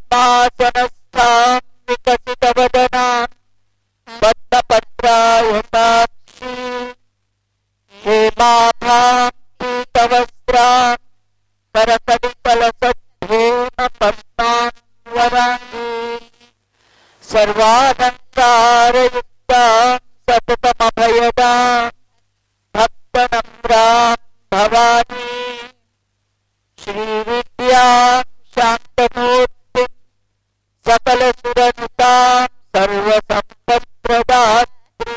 పద్మాసనస్థాం వికసితవదనా పద్మపత్రాయతాక్షి హేమాభాం పీతవస్త్రా కరకలికలసద్ధేమ పద్మావరాంగి సర్వాలంకారయుక్తా సతతమభయదా భక్తనమ్రా భవానీ శ్రీవిద్యా శాంతమూర్తి సకల సురనుతా సర్వసంపత్ప్రదాత్రి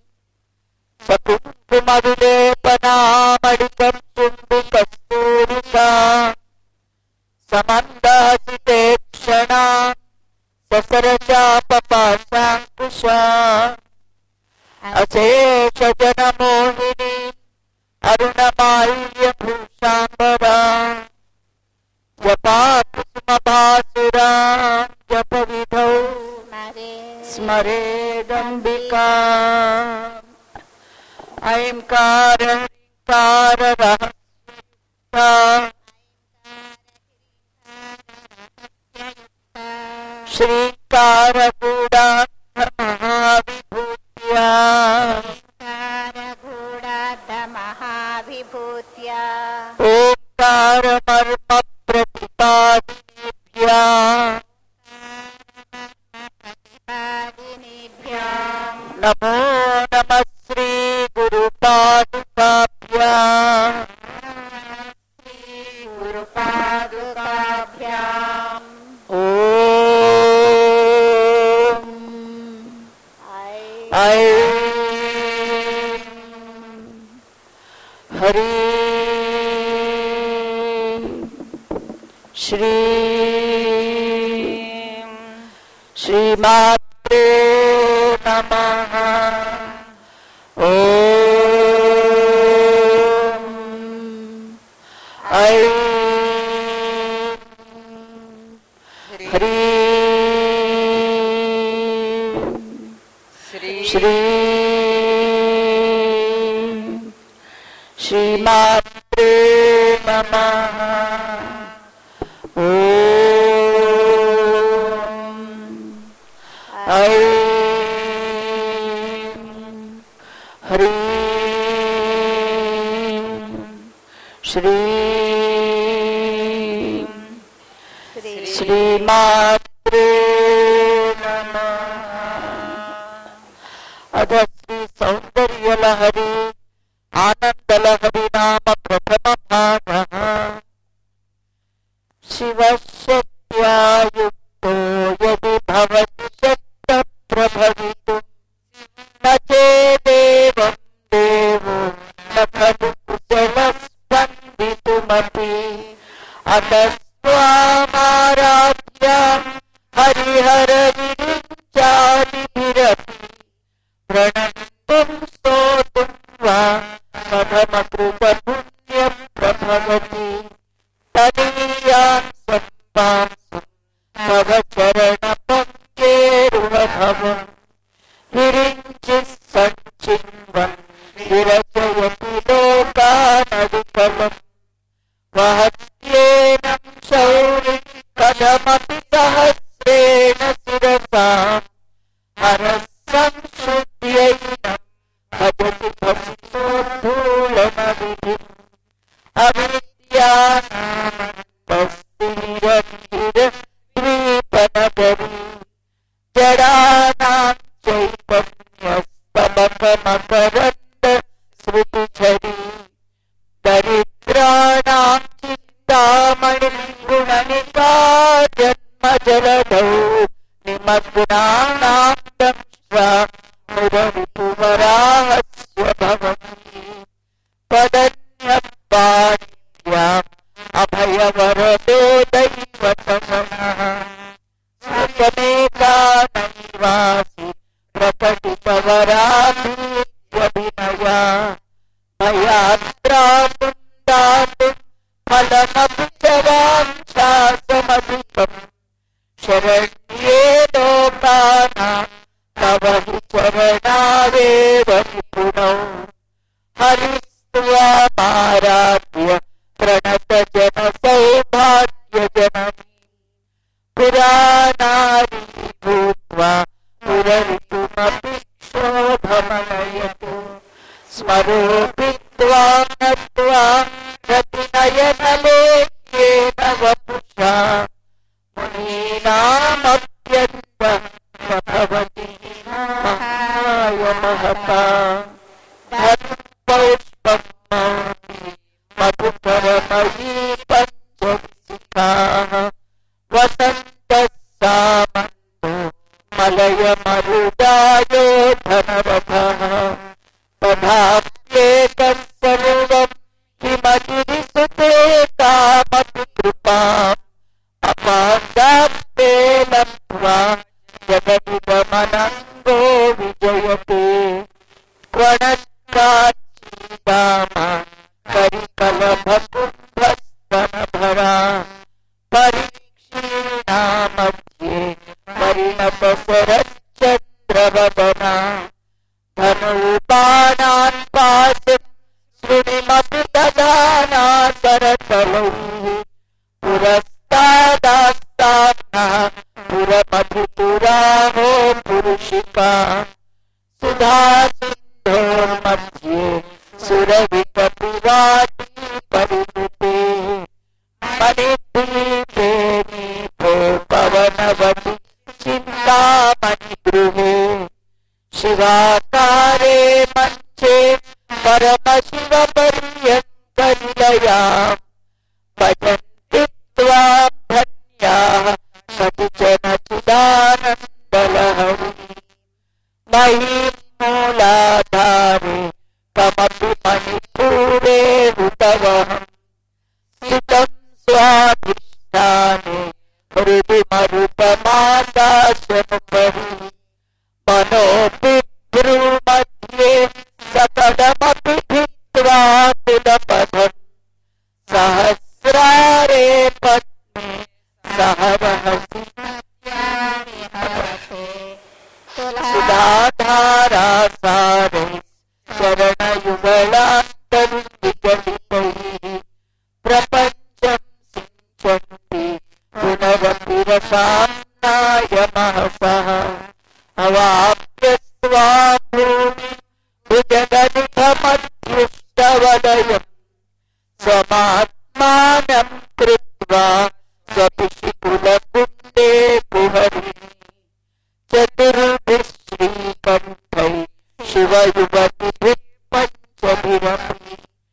సకుంకుమ విలేపనామడికం చుండు కస్తూరికా సమందాసితే క్షణ ససరచాపపాశాంకుశ అశేష జనమోహిని అరుణమాల్య భూషాంబరా జపాకుసుమభాసురా జప విధౌ స్మరేదంబికా ఐంకార హ్రీంకార రహస్యయుక్తా శ్రీకార గూఢార్థ మహావిభూత్యా మహావిభూత్యా ఓంకార మర్మ ప్రతిపాదినేభ్యా పాదినేభ్యాం నమో నమ శ్రీ గురు పాదుకాభ్యా గురుపాదుకాభ్యాం ఓం ఐ ఐ హరి శ్రీ శ్రీమాత్రే నమ ఓం ఐ హరి శ్రీ శ్రీమాత్రే నమ ఐ హరి శ్రీ శ్రీ శ్రీమాత్రే నమ అధ శ్రీ సౌందర్యలహరి ఆనందలహరి నామ ప్రథమ భాగ శివశక్త్యాయుక్తో యది భవతి శక్త ప్రభవితుం న చేదేవం దేవో న ఖలు కుశల స్పందితుమపి అతస్వామారాధ్యాం హరిహర విరించాదిభిరపి ప్రణంతుం స్తోతుం వా పరమకృతపుణ్య ప్రభవతి తదీయాన్ సంపాంసు తవ చరణ పంకేరుహభవం విరించి సంచిన్వం విరచయతి లోకానవికలం వహత్యేనం శౌరి కథమపి సహస్రేణ శిరసా హరసంశుద్ధ్యైనం భజతి భసితోద్ధూలమవిధి అవిద్యానామంతస్థిరధిర ద్వీపనగరీ జడానాం చైతన్యస్తమకమకరంద శృతిచరీ దరిద్రాణాం చింతామణి గుణనికా జన్మజలధౌ నిమగ్నానాం దంశ్రా మురరిపువరాహస్య భవంతి పదన్యపాణ్యాం అభయవరదో దైవతమనః స్వమేకానైవాసి ప్రకటితవరాభినయా మయాత్రాపుందాతు ఫలమపి చ వాంఛాసమధికం శరణ్యే లోకానా తవ హి చరణావేవ నిపుణౌ హరిస్వామారాధ్య ప్రణత జన సౌభాగ్య జననీ పురా नामप्यन्त भवति महाय महता धनुपौष्पं मौनि मधुकरमयी पञ्चविशिखाः वसन्तः सामन्तो मलयमरुदायो धनरथः तथाप्येतत् सर्वम् किमतिरिसुते कामपि कृपाम् अपादाप्ते लब्ध्वा जगदिदमनङ्गो विजयते त्वणस्काचीदाम करिकलभकुम्भस्तनभरा परीक्षीणा मध्ये परिणतसरश्चन्द्रवदना धनुबाणान् पाशं शृणिमपि ददानाकरतलैः पुरस्तादास्तान्नः पुरमधिपुराहो पुरुषिका सुधा सिन्धोर्मध्ये सुरविकपिवाटी परिणुते मणिद्वीपे नीपो पवनवति चिन्तामणिगृहे शिवाकारे मञ्चे परमशिवपर्यन्तनिलयाम् भजन्ति त्वां धन्याः कतिचन चिदानन्दलहरी महीं मूलाधारे कमपि मणिपूरे ऋतवहम् स्थितं स्वाधिष्ठाने हृदि मरुतमादाशमुपरि मनोपिभ्रूमध्ये सकलमपि भित्त्वा कुलपथम् सहस्रारे पत्नी सह रहसि सुधाधारासारे शरणयुगलान्तर्विगलितैः प्रपञ्चं सिञ्चन्ति पुनरपि रसाम्नाय महसः अवाप्यस्त्वा भूमि भुजगनिभमध्युष्टवलयम् स्वमात्मानं कृत्वा स्वपिशिकुलकुण्डे पुहरि चतुर्भिः श्रीकण्ठै शिवयुवतिभिः पञ्चभिरपि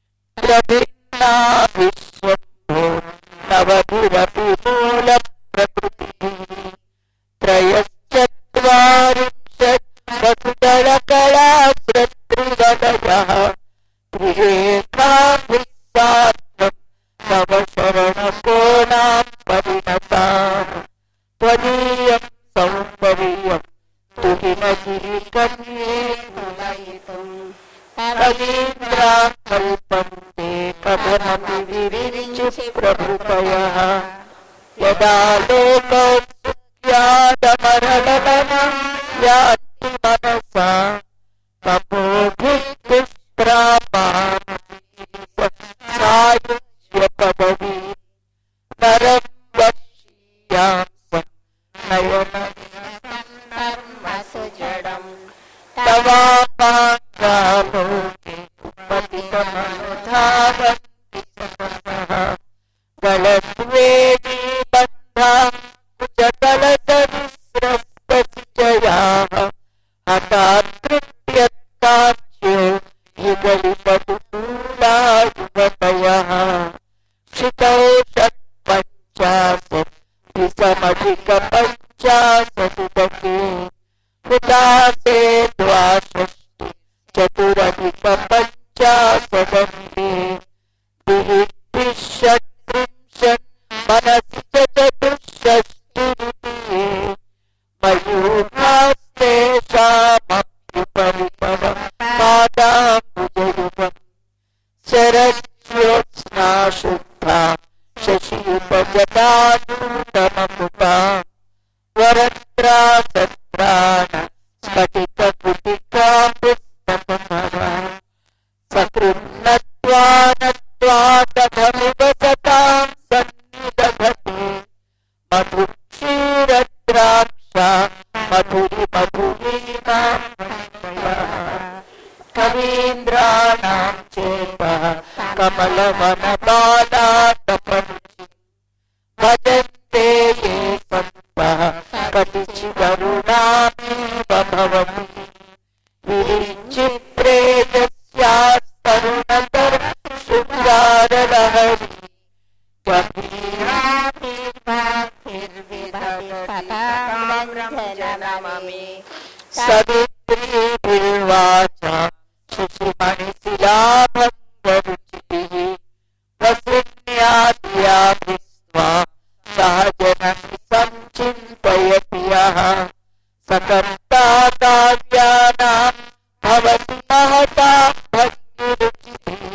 प्रभिन्नाभिश्वम्भो नवभिरपि मूलप्रकृतिः त्रयश्चत्वारिंशत् वसुदलकलाश्रतृवलयः त्रिरेखाभिः सार्धम् तव शरणकोणां परिणताः त्वदीयं सौन्दर्यं तुहिनगिरिकन्ये कवीन्द्राकल्पन्ते कथमपि विरिञ्चि प्रभृतयः यदा लोकौत्सुक्यादमरलनं यान्ति मनसा तपोभिस्त्रापायुष्यपदवी नरं वक्ष्यां नयनं तवापाङ्गालोके उपतितमनुधावन्ति सततः गलद्वेदी बन्धा कुचकलसविस्रस्तसिचयाः हठात्कृत्यत्काच्यो युगलिपटुकूलायुवतयः क्षितौ षट्पञ्चाशत् द्विसमधिकपञ्चाशदुदके हुतासे द्वाषष्टि चतुरधिकपञ्चाशदन्ते द्विः षट्त्रिंशत् मनसि च चतुष्षष्टिरिति मयूखास्तेषामप्युपरिपवम् पादाम्बुजयुगम् शरज्योत्स्ना शुद्धा शशियुपजटानूतममुपा वरत्रा सत्राण स्फटिककुटिका पुस्तकमरा सकृन्नत्वा नत्वा कथमिव सतां सन्निदधति मधुक्षीरद्राक्षा मधुरि मधुरीणां कवीन्द्राणां चेतः कमलवनबालाटपञ्चि भजन्ते ये सन्ता नममि सवित्रीभिर्वाच शिशुमणिशिलाभङ्गरुचिभिः प्रसृण्याद्याभिस्त्वा सह जननि सञ्चिन्तयति यः सकर्ता काव्यानां भवति महतां भङ्गिरुचिभिः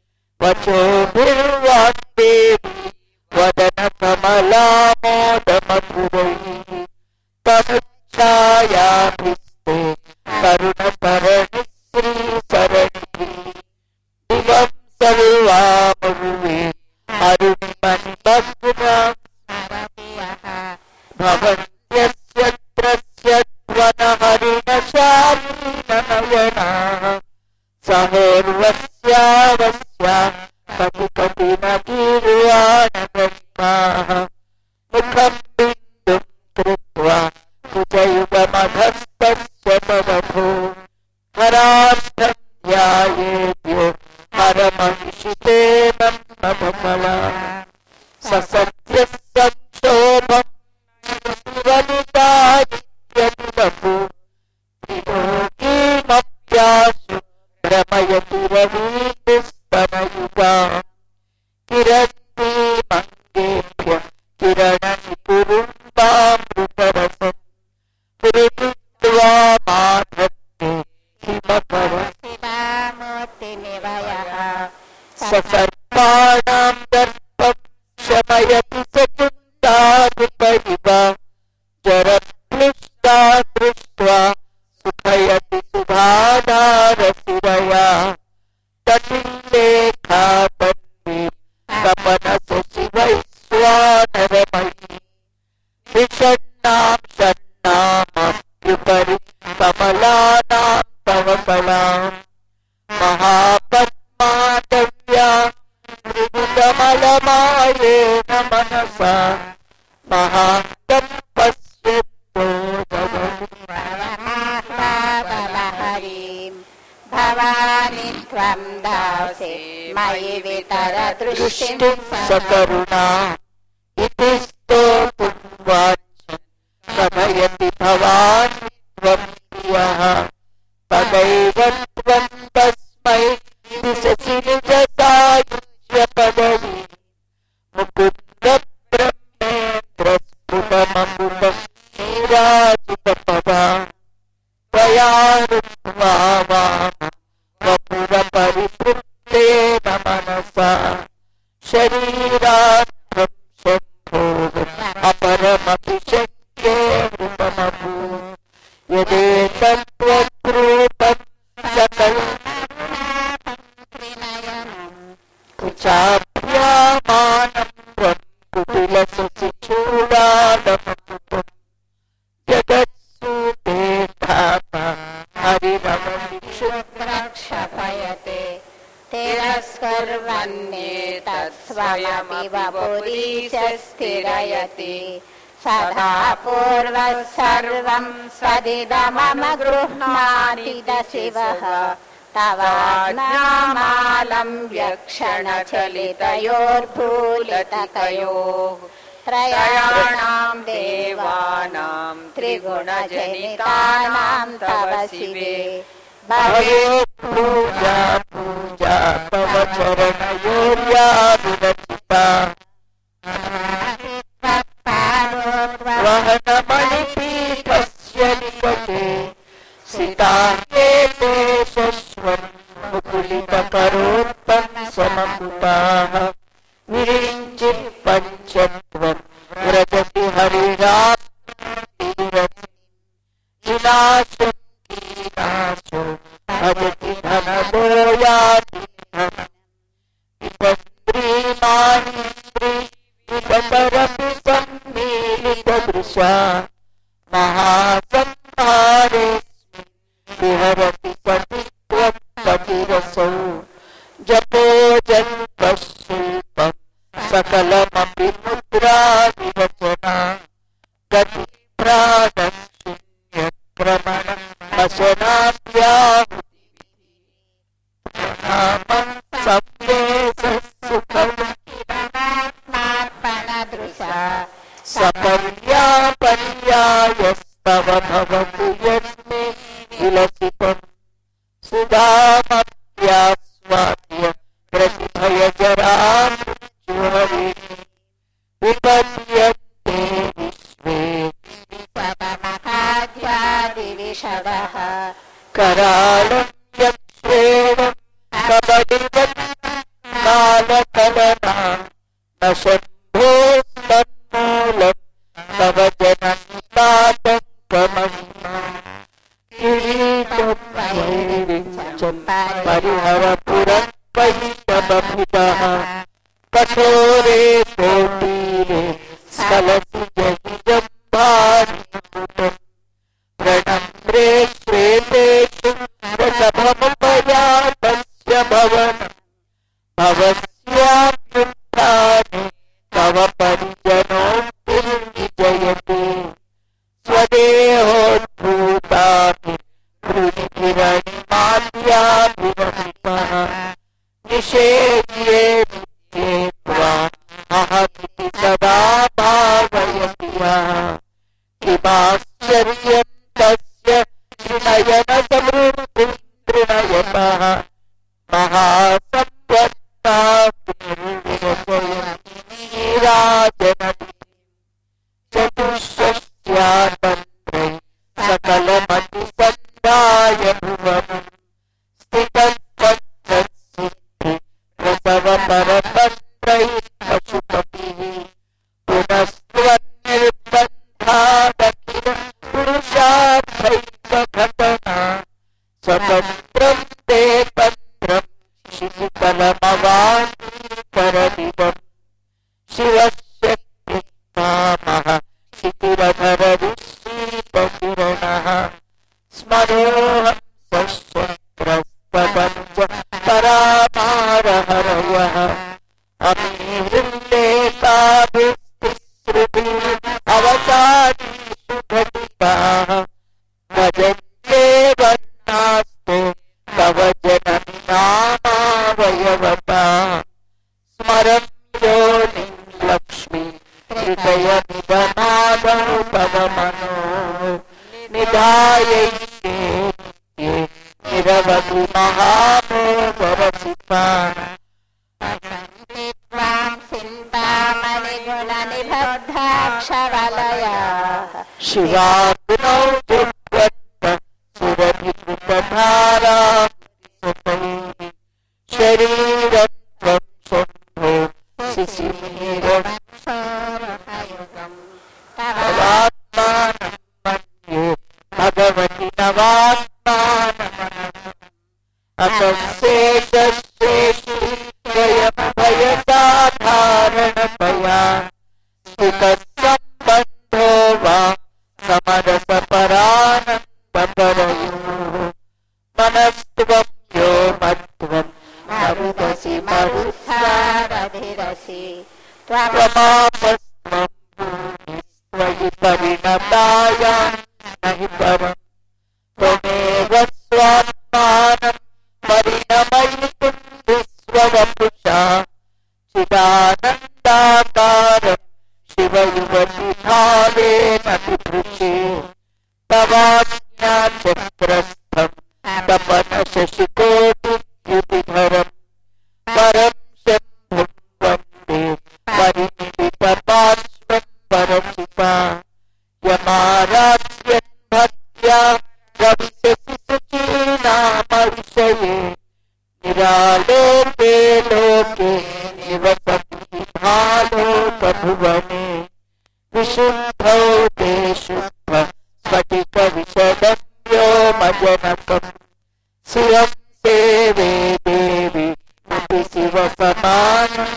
वचोभिर्वाग्देवी वदनकमलामोदमधुरैः तमुच्छायाभिस्ते करुणसरणि श्रीसरणिः दिवं सर्वामुर्वे अरुणिमणिमग्ना भवन्त्यस्य त्रस्य ध्वनहरिणशालीनयनाः सहोर्वस्यावस्या कटिकटिनगीर्वाणब्रह्माः मुखं बिन्दुं कृत्वा कुजयुगमधस्तस्य तदभो हरार्थं ध्यायेद्यो हरमहिषिते मन्मभकला ससत्यः संक्षोभम् वनितादित्यतिबभु त्रिलोकीमप्यासु भ्रमयति रवीन्दुस्तनयुगा किरन्ती मङ्गेभ्य किरणनि कुरुम्बामृतरसम् कुरुत्वा माधत्ते हिमकर ससर्पाणां दर्पं शमयति सचुन्दाधिपरिव जरप्लुष्टा दृष्ट्वा सुखयति सुधाधारशिरया तटिल्लेखा तन्वी सपनसु शिवैश्वानरमयी विषण्णां षण्णामप्युपरि कमलानां तव कलाम् महापद्माटव्या मृदुकमलमायेन मनसा महान्तं पश्यतो जगति हरीं भवानि त्वं दासे मयि वितर दृष्टिं दृष्टिं सकरुणा इति स्तोतुं वाच्यं कथयति भवान् त्वं प्रियः तदैव त्वं तस्मै दिशसि निजसायुज्यपदवी मुकुन्दब्रह्मेन्द्रस्फुटमकुटं नीराजितपदा त्वया रुक्त्वा वाम वपुरपरितृप्तेन मनसा शरीरार्थं शम्भोः अपरमपि शक्ये नृपमपु यदेतत्त्वद्रूपं सकल कुचाभ्यामानं त्वं कुटिलशशिचूडालमकुटम् जगत्सूते धाता हरिरमविक्षुद्रक्षपयते तिरस्कुर्वन्नेतत्स्वयमपि वपुरीश स्थिरयति सदा पूर्वः सर्वं सदिदमम गृह्णाति शिवः तवाज्ञामालम्ब्य क्षणचलितयोर्भूलितकयोः त्रयाणां देवानां त्रिगुणजनितानां तव शिवे भवे भवेत् पूजा पूजा तव चरणयोर्या विरचिता वहनमणिपीठस्य निकटे सिताङ्गे ते शश्वन् मुकुलितकरोत्तं समकुटाः विरिञ्चित् पञ्चत्वं व्रजति हरिरात्मतीरति विनाशं कीनाशो भजति धनदो याति धनम् विपत्रीमाणि स्त्री विपतरपि सम्मीलितदृशा महासंहारेऽस्मिन् विहरति सति त्वत्पतिरसौ जपो जल्पशिल्पम् सकलमपि मुद्राविरचना गतिप्राणशून्यक्रमण वशनाभ्याहुतिः संवेशसुखम् दृशा सपर्यां पर्यायस्तव भवतु यस्मे विलसितम् सुधामप्यास्वाद्य प्रतिभयजरामृत्युहरि विपद्यन्ते विश्वे स्वपमहाध्यादिविषवः करालं यक्षेणं कबडिवत् कालकलना न शम्भोस्तन्मूलं तव जनन्तातङ्कमहिमा किरीटं वैरिञ्चं परिहरपुरत्कहितबभितः कठोरे कोटीरे स्खलति जगिजम्भारिपुटम् प्रणम्रे श्वेतेषु रसभमुपयातस्य भवनम् भवस्याभ्युत्थाने तव परिजनोऽभिर्विजयते स्वदेहोद्भूतापि हृदिकिरणिमाद्याभिरमितः निषेध्ये नित्ये त्वाम् अहमिति सदा भावयति यः किमाश्चर्यम् तस्य त्रिनयनसमृद्धिम् तृणयतः महासम्पत्ताभिर्विरचयन् चतुष्षष्ट्यातन्त्रै सकलमतिसन्धाय भुवनम् स्थितत्वत्तत्सिद्धि प्रसव परतन्त्रैः पशुपतिः पुनस्त्वन्निर्बन्धादखिल पुरुषार्थैकघटना स्वतन्त्रं ते तन्त्रं शिशुकलमवाङ्गीकरदिदम् शिवशक्तिकामः शिथिरधरविश्रीतकिरणः स्मरोऽहं सशस्त्रस्तपञ्च परामारहरयः अमीहृल्लेताभिस्तिसृभिः अवसादीषु घटिताः भजन्ते वर्णास्ते तव जननि नामावयवता स्मरं योनिं लक्ष्मी हृदयनिधनादौ तव मनो निधायैके नित्ये निरवधि महामोदरसिता त्वां सिन्तामणिगुणनिबद्धाक्षवलयाः शिवाग्नौ दुर्गन्ध सुरभिकृतधारा सुतैः शरीरं त्वं शम्भो शिशिनीरं भवात्मानं मन्ये भगवति नवात्मानमनम् अतशेषशेषु स्वयमभयसाधारणतया सुखसम्बन्धो वा समरसपरानन्दपरयोः मनस्त्वं यो मत्वं मरुदसि मरुत्सारधिरसि त्वं त्वमापस्त्वं भूमिस्त्वयि परिणतायां नहि परम् त्वमेव स्वात्मानं परिणमयितुं विश्ववपुषा चिदानन्दाकारं शिवयुवतिभावेन बिभृषे तवाज्ञाचक्रस्थं तपनशशिकोटिद्युतिधरम् परं शम्भुं वन्दे परिमिलितपार्श्वं परचिता यमाराध्यन् भक्त्या गविषसि शुचीनामविषये निरालोके लोके निवसति भालोकभुवने विशुद्धौ ते शुद्ध स्फटिकविशदं व्योमजनकम् शिवं सेवे देवी अपि शिवसमानम्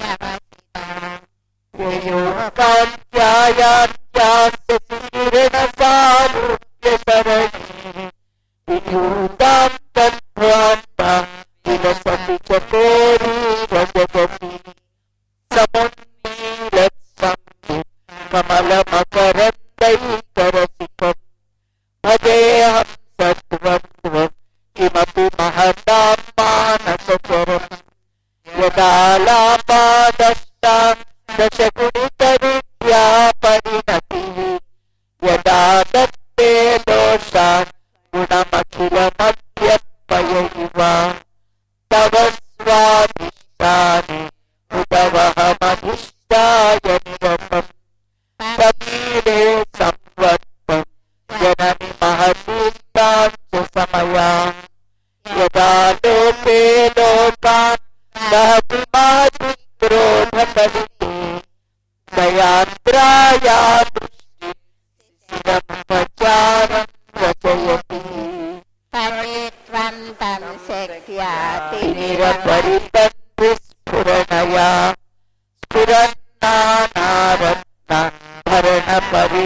किरणसारूप्यसरणिः विधूतां तद्भ्रान्ता विलसति चकोरी रजगति समुन्मीलत्संवित् कमलमकरन्दैकरसिकम् भजेऽहं सत्त्वं त्वं किमपि महतां मानसचरम् यदा लापादष्टा दशगुणितविद्या परिणतिः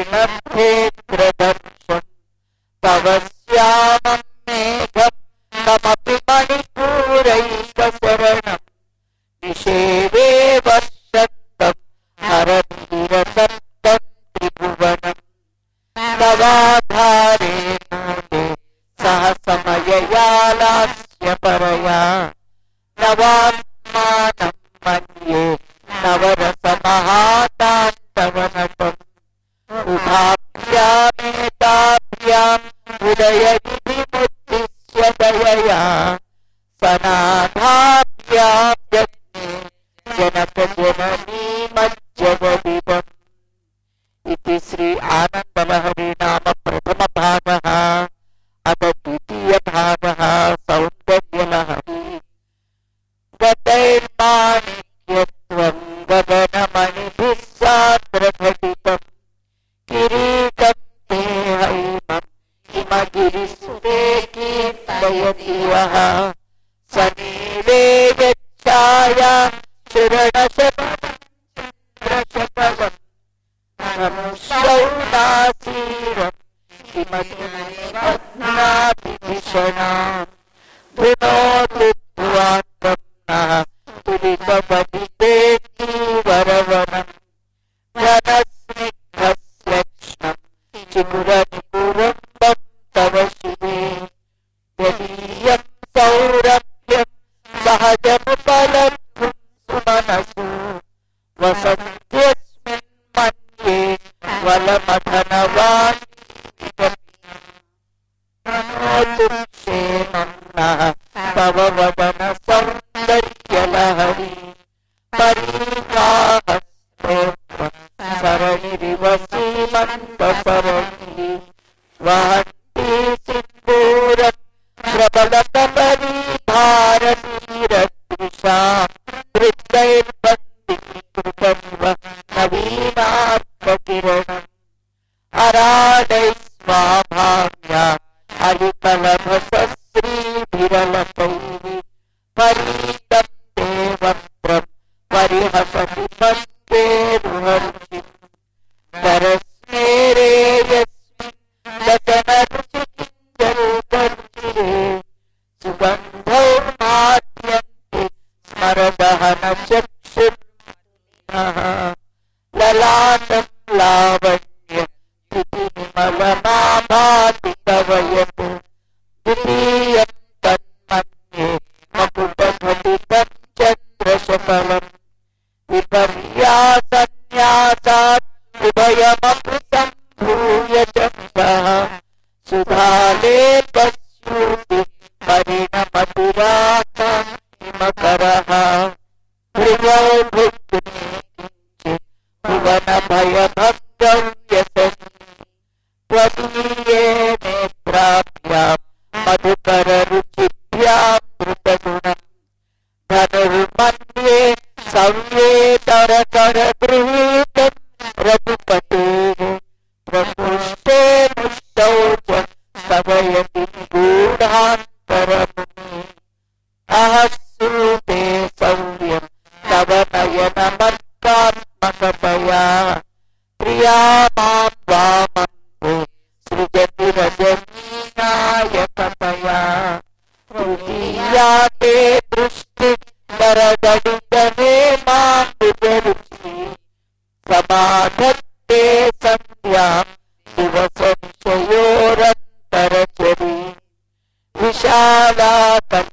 नक्षेत्रदर्शम् तव श्यामम् मेघम् कमपि मणिपूरैकशरणम् निषेवे वर्षन्तम् हरधीरसप्तम् त्रिभुवनम् तवाधारे मूले सह समययालास्य परया नवात्मानं मन्ये नवरसमहातान्तवनतम् उभाभ्यामेताभ्याम् उदयनिधिमुद्दिश्य दयया सनाथाभ्याम् यज्ञे जनकजननीमज्जगदिदम् इति श्री आनन्दलहरी नाम प्रथमभागः अथ द्वितीयभागः सौन्दर्यलहरी गतैर्माणिक्यत्वम् गगनमणिभिः सान्द्रघटितम् किरीटम् ते हैमम् हिमगिरिसुते कीर्तयति वः समीरे यच्छाया चरणशतम् शौदासीरम् किमतिनाभिभीषणाम् धुनोतु ध्वान्तम् नः तुलितपतिते वरवनम् घनस्निग्धस्यक्ष्णम् चिकुरनिकुरम्बम् तव शिवे यदीयम् सौरभ्यम् सहजमुपलब्धुम् सुमनसु वसन्त्यस्मिन् मन्ये वलमधनवान् क्षेमम् तव वदन सौन्दर्यलहरी परीवाहस्तोत्रम् सरणिरिव सीमन्तसरणिः वहन्ती सिन्दूरम् प्रबलतपरी भारतीरदृशा वृत्तैर्बन्धीकृतमिव नवीनार्थकिरणम् अराडैः स्वाभाव्या हरितलभसश्रीभिरलतैः परीतम् देवत्रम् परिहसति पन्ते रुहर्षिम् करस्मेरे यस्मिन् दशनरुचिकिञ्जरूपर्चिरे सुगन्धौ माद्यन्ते स्मरदहनचक्षुर्नः ललाटम् लावण्य स्थितिमलमाभाति तव यत् द्वितीयम् तन्मन्ये मकुटघटितम् चन्द्रशकलम् विपर्यासन्यासात् उभयमकृतम् भूय च सः सुधालेपस्यूति परिणमतिराकरः भृगौ भुग्ने किञ्चित् भुवनभयभक्तौ यसन्ति त्वदीये नेत्राभ्याम् मधुकररुचिभ्याम् मृतगुणम् धनुर्मन्ये संवेदरकरगृहीतम् रघुपतेः प्रकृष्टे मुष्टौ च स्तवयति गूढान्तरमुनि अहस्यूते सौर्यम् तव नयनमर्कात्मकतया प्रिया माम् वामन्ते सृजति रजनीनायकतया तृतीया ते दृष्टि वरदडितमे माम् विजरुचि समाधत्ते सन्ध्याम् दिवसंशयोरन्तरचरी विशालाकम्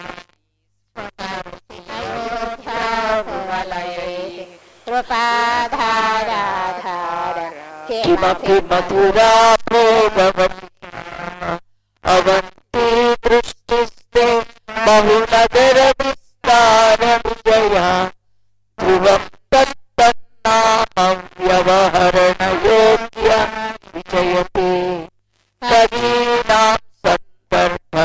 कृपाधाराधार किमपि मधुरा भोगवती अवन्ती दृष्टिस्ते बहुनगर विस्तार विजया ध्रुवम् तत्तन्नाम व्यवहरणयोग्य विजयते कवीनाम् सन्दर्भ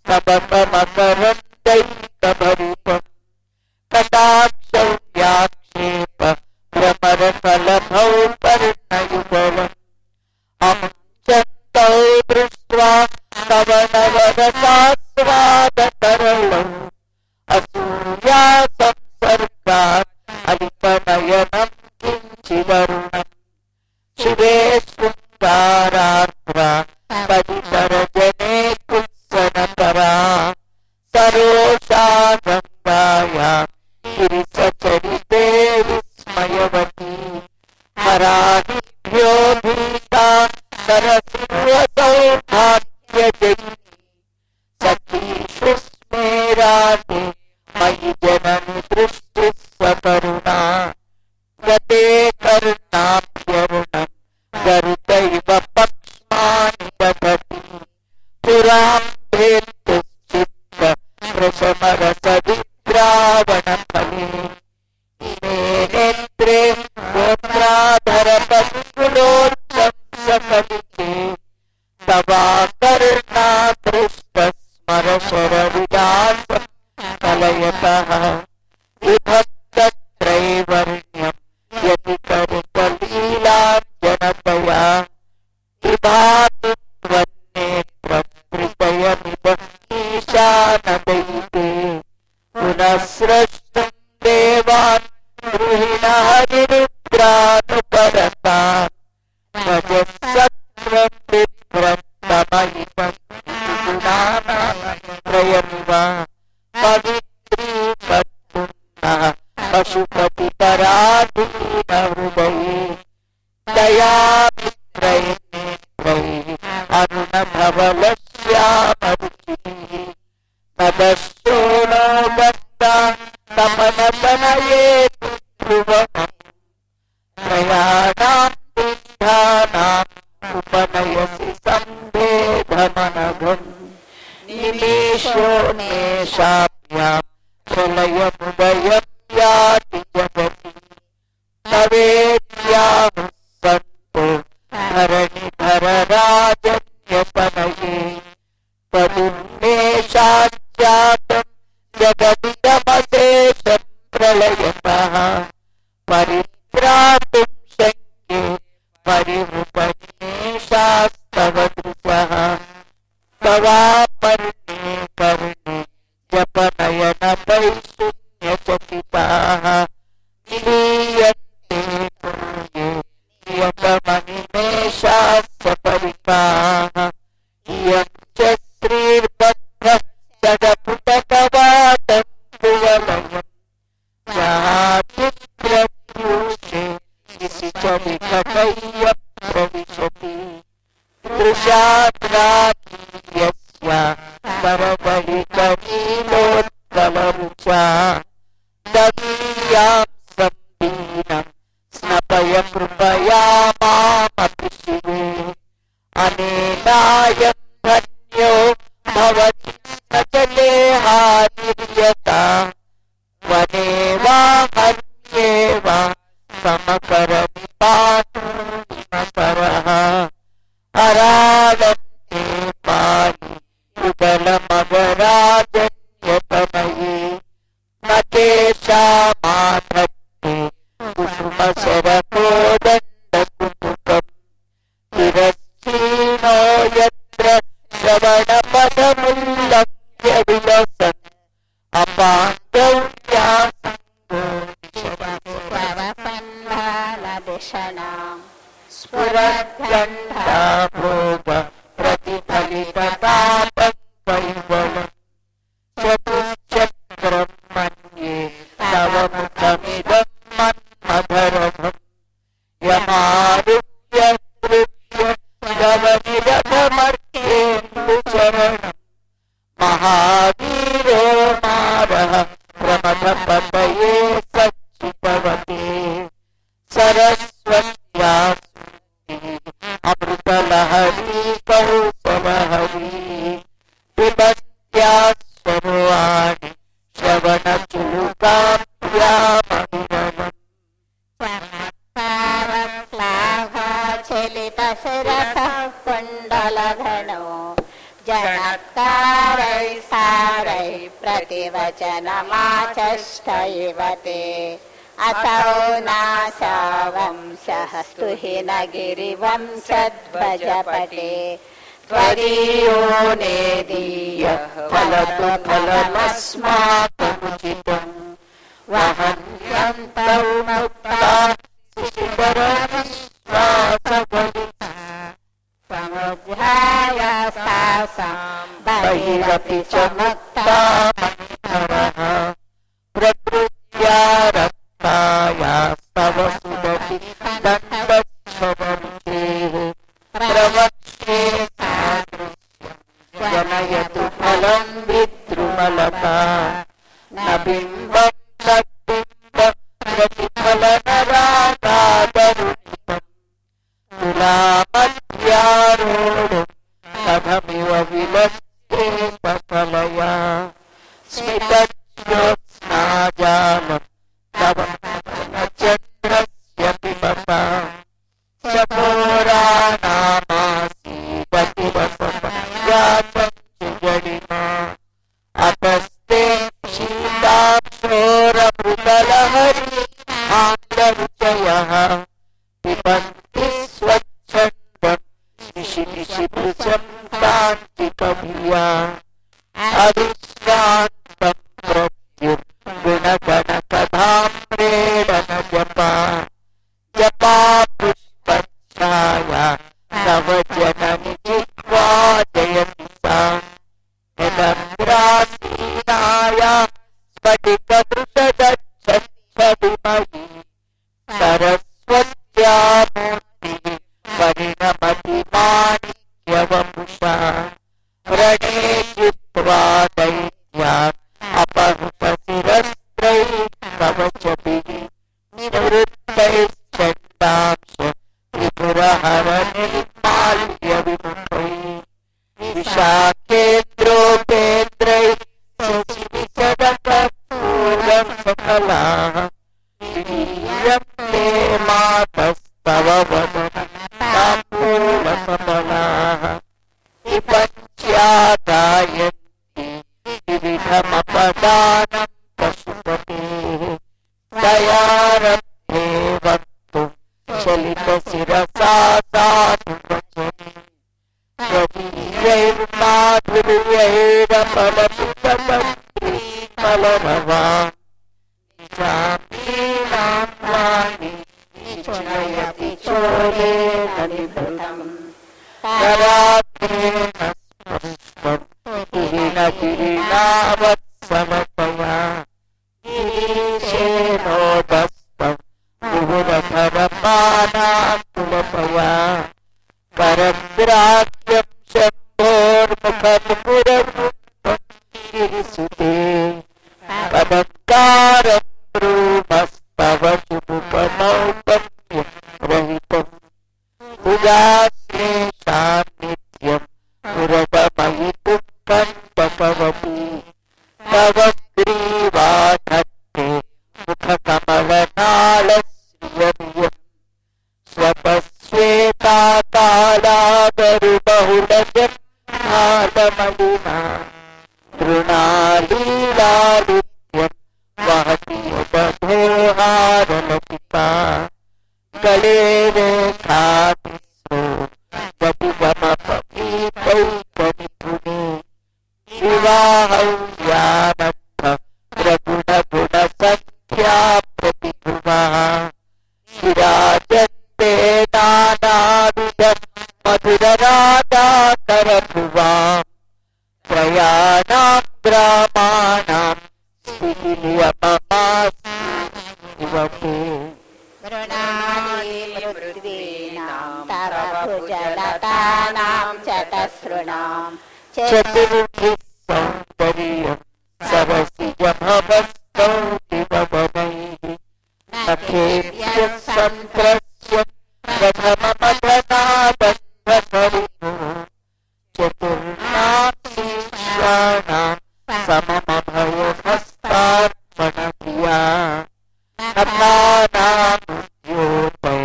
सबकमकरन्दैकभरितम् कटाक्षौ व्याक्षेप भ्रमरफलभौ पर्णयुगलम् अमुञ्चन्तौ సంసారార్ద్ర పరిసర జనే కుత్సనతరా సరోషానందాయ గిరిసచరితే విస్మయవతి హరాదిభ్యో భీతా సరసౌభాగ్యజయీ సఖీషు స్మేరాతి మయి జనని దృష్టి స్వకరుణా గతే కరుణాభ్యరుణం గరుతైవ పక్ష్మాని దభతి పురాం భేత్తుశ్చిత్త ప్రశమరసవిద్రావణ ఫలే ఇమే నేత్రే గోత్రాధర పశులోత్సకవితే తవాకర్ణా దృష్ట స్మర శరవిలాసం కలయతః విభక్తత్రైవర్ణ్యం యతి కరుకలీలాంజనతయా విభాతి త్వన్నేత్రం హృదయమివ ఈశానదయితే పునఃసృష్టం దేవాన్ గృహిణः నిరుద్రానుపరతాన్ భజసత్రం విభ్రం తమయితం గుణానాత్రయమివ పవిత్రీకర్తున్నः పశుపతి పరాధీన హృదయే దయామిత్రైర్నేత్రైः అరుణభవలశ్యామరుచిः తదశ్రోణో గత్తా తపనతనయే ధ్రువమम् ప్రయాణాం దుఃఖానాం ఉపనయసి సంభేదమనఘం నిమేషో మేషాభ్యాం ప్రళయముదయం యాతి జగతి తవేద్యాహు సంతో ధరణి ధరరాజన్యపనయే తదున్మేషాజ్జాతం జగదిదమశేషం ప్రళయతః పరిత్రాతుం శక్యే పరివృపన్యేషాస్తవ దృశः తవాపర్ణే కర్ణే జపనయనపై శూన్యచకితాः నిలీయంతే పూయే నియతమనిమేషాస్య పరితాः ఇయం చ శ్రీర్బద్ధ జగపుటకవాటం కువలయం ప్రత్యూషే శిశిచలికటయ్య ప్రవిశతి దృశాద్రాతీయస్య సరవళికనీలోత్పలరుచా దదీయాం సందీనం స్నపయ కృపయా మామపి శివే అనేనాయం ధన్యో భవతి సచలే హానిర్యతా వనే వా హన్యే వా సమకరమి పాతురః అరావంతే పాని యుగలమగరాజన్యతమయీ నకేశామాధత్తే కుసుమశరకోదండకుముఖం తిరశ్చీనో యత్ర శ్రవణపదముల్లంఘ్య విలసన్ అపాంగవ్యాసంగో స్వవపన్వాలదిషణాం స్ఫురద్గంధా భోగ ప్రతిఫలితాపైవలం చతుశ్చక్రం మన్యే తవ ముఖమిదం మన్మధరథం యమారుహ్య దృశ్య గవనిరథమర్యేందు చరణం మహావీరో మారః ప్రమథపతయే సచ్చితవతే సరస్వత్యాస్మి అమృతలహరీ కౌసలహరీ పిబత్యా సర్వాణి శ్రవణ చులుకాభ్యామభినవం చలితశరథः कुण्डलधनो जनत्कारै सारै प्रतिवचनमाचष्ट इव ते असौ नाशावंशः स्तुहिनगिरिवंशध्वजपटे त्वदीयो नेदीयः ఫలతు ఫలమస్మాకముచితం వహన్యంతౌ ముక్తా శిశుపరవిశ్వాసఫలిత तैरपि च मुक्ता मणिधरः प्रकृत्या रक्तायास्तव सुदति दण्डच्छवन्तेः प्रवक्ष्ये सादृश्यम् जनयतु फलं विद्रुमलता न बिम्बं तद्बिम्ब प्रतिफलनरागादरुणितम् तुलामध्यारोढुम् कथमिव विलस्ये सफलया स्मितज्योत्स्नाजालम् तव चन्द्रस्य पिबता चकोरानामासीदति वसपयातं जडिमा अपस्ते शीताक्षोरमृतलहरी आङ्ग्लरुचयः पिबन्ति स्वच्छन्दम् निशि निशि भुजं कान्तिकभिया अविश्रान्तं प्रत्युत् गुणगणकधाम्रेण जपा जपा पुष्पच्छाया तव जननि जिह्वा जयति सा यदग्रासीनाया स्फटिकदृशदच्छच्छविमयी सरस्वत्या मूर्तिः परिणमति माणिक्यवपुषा रणे चित्वा दैत्यान् अपहृतशिरस्त्रैः कवचभिः निवृत्तैश्चण्डांश त्रिपुरहर निर्माल्यविमुखैः विशाखेन्द्रोपेन्द्रैः शशिविशदकपूर्वं सकलाः वीर्यं ते मातस्तव वदन ताम्बूलसफलाः विपञ्च्यादायन्ति विविधमपदानं पशुपतेः दयारब्धे वक्तुं चलितशिरसा साधुवचने स्वकीयैर्माधुर्यैरफलपुष्पलभवा निजामीनां वाणि निचयति चोरेण निभृतम् करात्रेण स्पृष्टम् गिरिणगिरिणावत्समतया गिरीशेनोदस्तम् मुहुरधरपानाकुलपया परद्राज्यं शम्भोर्मुखमुरमुखं गिरिसुते पदकारं ब्रूमस्तव शुभुपनौपम्यरहितम् भुजाश्लेषां नित्यं पुरवमयि दुःखं पपवती तव ग्रीवाधत्ते मुखकमलनालस्यमियम् स्वपस्वेताकालागरुबहुलजम् आलमलिना तृणालीलादित्यम् वहति यदधोहारलतिका गले रेखातिस्रो वपुगमपीतैकनिपुणे विवाहव्यानन्थ प्रगुणगुणसङ्ख्या प्रतिभुवः शिराजन्ते नानाविध मधुररागाकरभुवाम् त्रयाणां ग्रामाणां स्थितिनियममास्ति मृणालीमृद्वीनां तव भुजलतानां चतसृणां चतुर्भिः सौन्दर्यं सरसिजभवस्तौतिभवनैः सखेभ्यः सन्त्रस्य प्रथममदनाबन्धकरिणो चतुर्णां शिष्याणां सममभयहस्तार्पणक्रिया नवानामुद्योतौ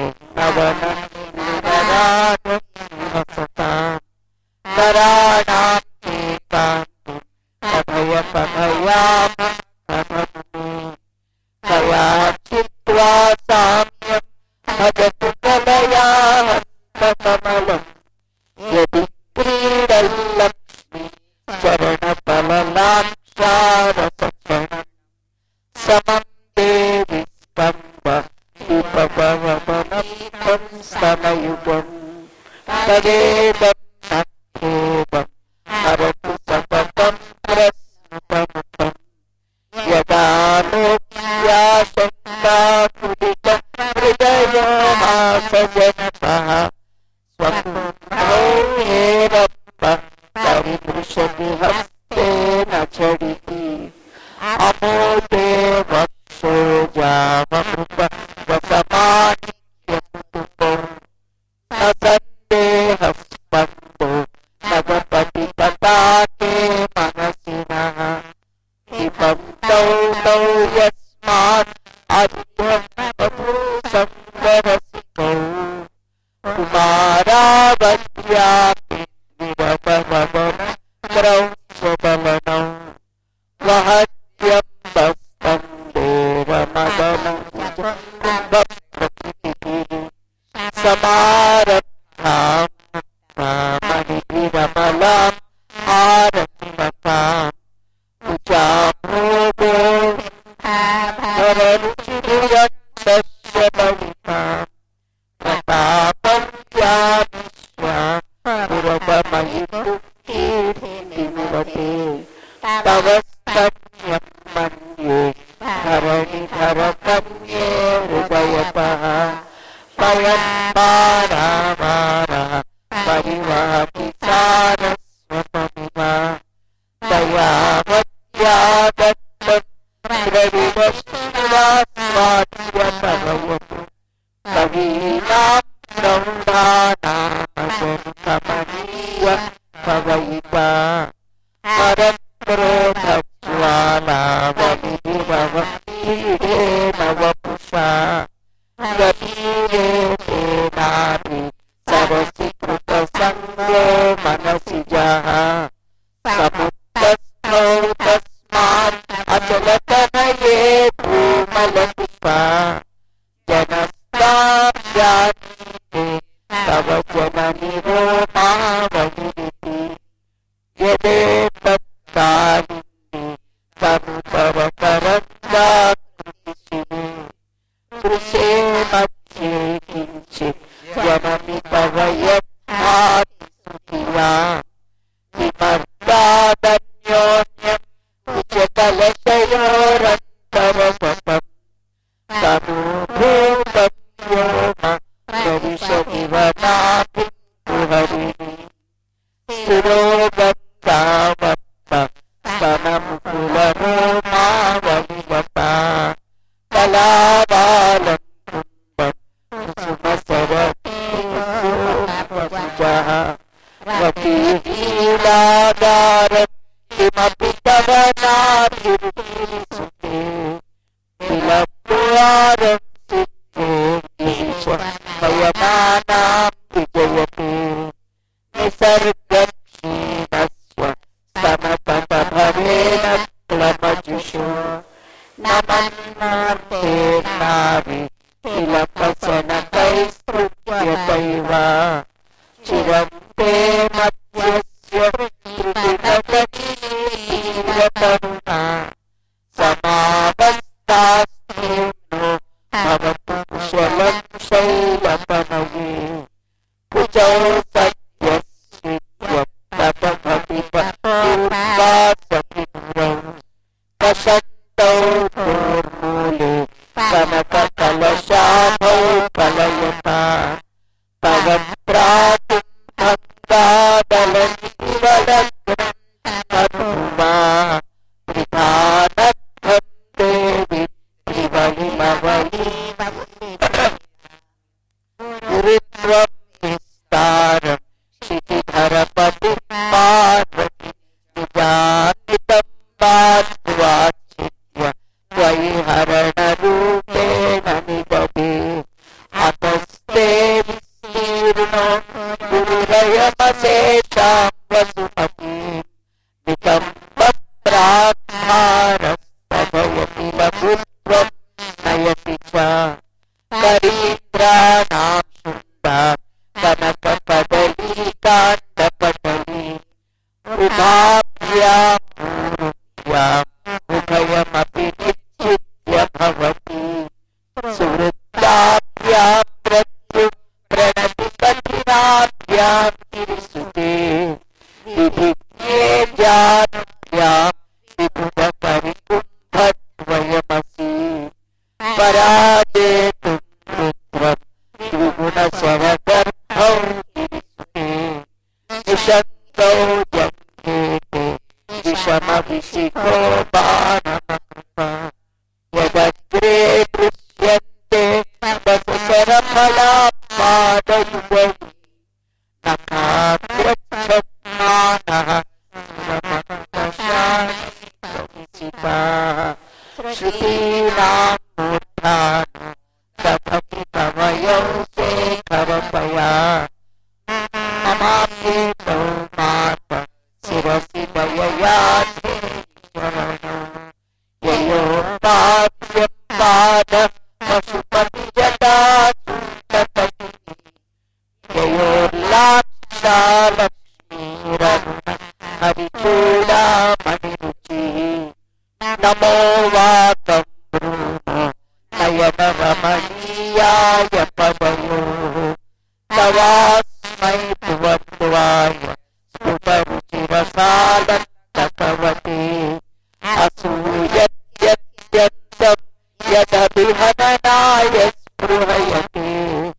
नवनराजसताम् कराणां एकान्ति अभयपभयाम कथमुने कया चित्वा साम्यं भजतु कलयाहन्तकमलम् यदि क्रीडल्लक्ष्मी चरणफललाक्षारसक्षणम् समं देवि स्तम्भ उपभवनमितं स्तनयुगम् तदेदं नक्षेदं हरतु सकल వక్రం సుబలనం వహత్యం దస్తం దేవమదనం ప్రకృతి సమారబ్ధాం మణిరమలాం ఆరంభతాం ఉచామోదో రుచిరుయంతస్య భవితాం ప్రతాపం వ్యాపిష్య పురపమయితు కీర్తిమివతే తవ స్తమ్యం మన్యే ధరణిధరకమ్యే హృదయతః స్వయంపారామారः పరివాపి సారస్వతమివ దయావత్యాదత్తం ద్రవిడస్వాస్వాద్యతరవతు కవీనాం ప్రౌఢానామసంకమనీయ భవయితా పరక్రోధజ్వాలావనిభవ ధీరేణ వపుషా గతీరేణాపి సరసి కృత సంగో మనసి జహ సముత్తస్థౌ తస్మాత్ అచలతనయే భూమలతిపా జనస్తాభ్యానీతే తవ జనని రోమావహితి యదేతత్కాలిని తనుతరతరంగాకృతిశిని దృశే మధ్యే కించిత్ జనమి తవ యథాతిసుతివా విమర్దాదన్యోన్యం కుచకలశయోరంతరసపం తనూభూతం వ్యోమ ప్రవిశతివ నాపి కుహరిణి స్థిరోగత్తావత్త స్తనముకులరోమావవివత కళాబాలం కుంభం కుసుమసరజः వకీలాగారం కిమపి తవ నాభిర్సుతే విలపువారం సిద్ధే విశ్వమయమానాం విజయతే నిసర్గక్షీణస్వ సమతపభవేన ప్లవజుషో నమన్మార్తేర్నావి కిలపసనకైస్తృత్యతైవ చిరం తే మధ్యస్య త్రుటినగతీరతరుణా సమావస్తాస్థేనో భవతు కుశలం శైలపనవే కుచౌ సత్యస్విత్యపతిపూర్వాసతిపురౌ వసంతౌ పూర్మూలే కనకకలశాభౌ కలయతా తవ ప్రాతుం భక్తాదలనివలగ్నం తనుమా త్రిధానత్వం దేవి త్రివలిమవలీవ గురుత్వం విస్తారం క్షితిధరపతి పార్వతి నిజానితం పాత్వాచిత్య త్వయి హరణరూపేణ నిదదే అతస్తే విస్తీర్ణో గురురయమశేషాం వసుమతి నికంబప్రాధారస్తభయతి లఘుత్వం నయతి చ దరిద్రాణాం శుద్ధా కనకపదలీకాండపటలీ ఉభాభ్యాం పూర్వ్యాం ఉభయమపి నిశ్చిత్య భవతి సువృత్తాభ్యాం ప్రత్యు ప్రణతి కఠినాభ్యాం గిరిసుతే విభిజ్ఞే జానుభ్యాం విభువ పరికుంభద్వయమసి పరాజేతు రుద్రం ద్విగుణశరగర్భౌ గిరిసుతే నిషంగౌ జంఘేతే విషమవిశిఖో బాణమకృత యదగ్రే దృశ్యంతే వసుసరఫలాపాదయుగై నఖాగ్రచ్చమానః श्रुतीनां मूर्धान् सभति कवयौ शेखरपया ममाप्येतौ मार्प शिरसि లక్ష్మీరరుణ హరిచూడామణి రుచి నమో వాతం బ్రూమో నయన రమణీయాయ పదయో తవాస్మై భువద్వాయ స్ఫుటరుచిరసాలంతకవతి అసూయత్యత్యంతం యదభిహననాయ స్పృహయతి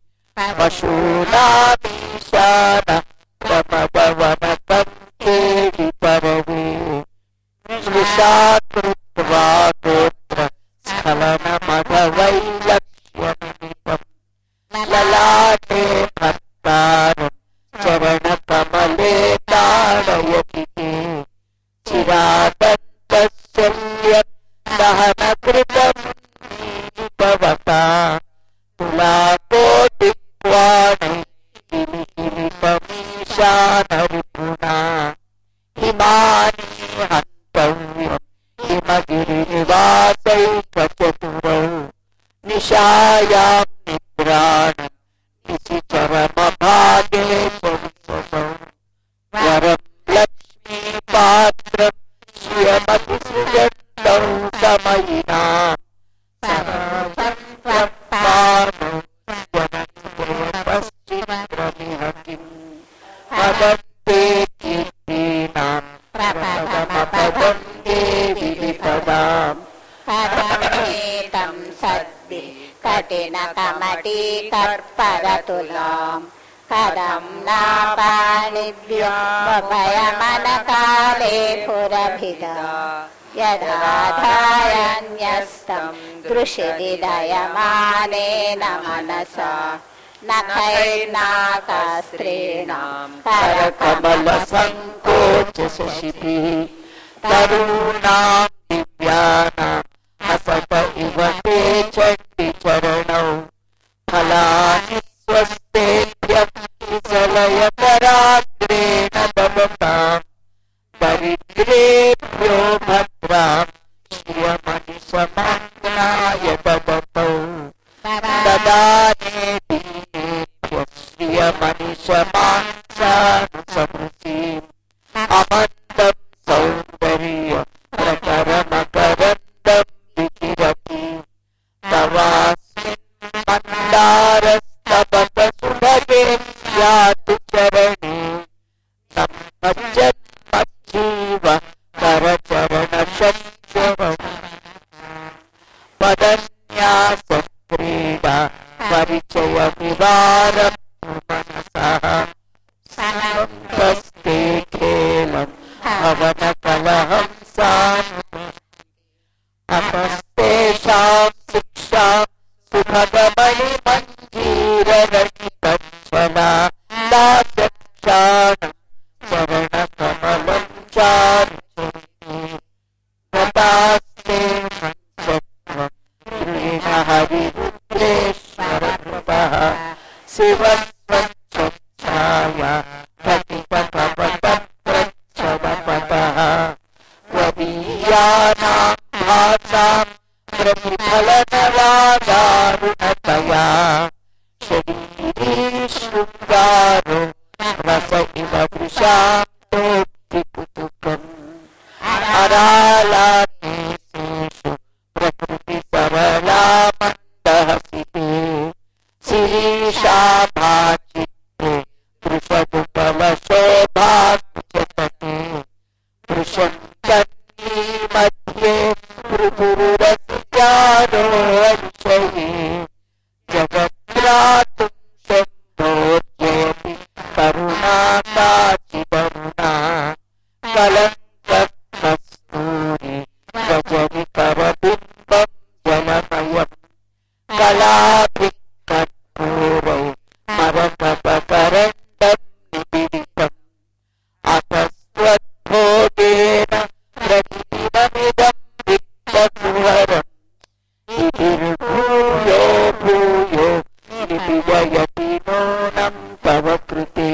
పశూనామీశాన ప్రమదవనతం కేడి పరవే స్పృశాకృత్వా గోత్ర స్ఖలనమధవైలక్ష్యమితం లలాటే భక్తారం చరణకమలే తాడయతి చిరాదంతశల్యం దహనకృతం భవతా తులాకోటిక్వాణి హిమి హిమి పమీశానరిపుణా హిమాని హంతవ్యం హిమగిరినివాసైకచతురౌ నిశాయాం నిద్రాణం నిశిచరమభాగే సంసమౌ వరం లక్ష్మీపాత్రం శ్రియమతి సృజन्तౌ సమయినా సర్వసంప్రప్పానౌ జనత్రేపశ్చిత్రమిహ కిం పదంతే కీర్తీనాం ప్రపదమపదం దేవి విపదాం కథమేతం సద్ది కఠిన కమటీ కర్పరతులాం కదం నాపాణిభ్యో భయమనకాలే పురభిదా యథాధాయన్యస్తం దృశిదిదయమానేన మనసా నఖైర్నాకస్త్రీణాం కరకమల సంకోచ శశిభి తరుణాం దివ్యానాం హసత ఇవ తే చండి చరణౌ ఫలాని స్వస్తేభ్యం విచలయకరాగ్రేణ దదతాం దరిద్రేభ్యో భద్రాం శ్రియమణి సమగ్నాయ దదతౌ దదానే దీనేభ్య శ్రియమణి సమాంసానుసమృతిం అమంతం సౌందర్య ప్రకరమకరందం వికిరతి తవాస్మిన్ మందారస్తపత సుభగే యాతు చరణే సమ్మజ్జత్ మజ్జీవ కరచరణ శంకరం పదన్యాస క్రీడా పరిచయ వివారం మనసః సంతస్తే ఖేలం భవన కలహం సాను అతస్తేషాం శిక్షా సుభగమణి మంజీరరహితజ్వలా దాసక్షాణం చరణ కమలం చారు గతాస్తే మంచత్వం శ్రీణ హరిరుద్రేశ్వర కృపః శివస్వచ్ఛాయ కటిపటపట ప్రచ్చదపటః స్వదీయానాం భాసాం ప్రతిఫలనవాదారుణతయా శరీరీ శృంగారో రస ఇవ వృషాంతోక్తి కుతుకం అరాళాకేశేషు ప్రకృతి సరళా మందహసితే శిరీషాభాచిత్రే వృషదుపల శోభాకుచతతే వృషం కన్నీ మధ్యే పృథురస్యారో విషయే జగత్రాతుం శంభోర్జయతి కరుణాకాచిదరుణా కలంకస్తూరి గజని కరబింబం జలమయం కళాభికర్పూరై మరకపకరండం నిబిడితం అతస్వద్భోగేన ప్రతిదినమిదం విత్తకుహరం భూయో భూయో నిపిజయతి నూనం తవ కృతే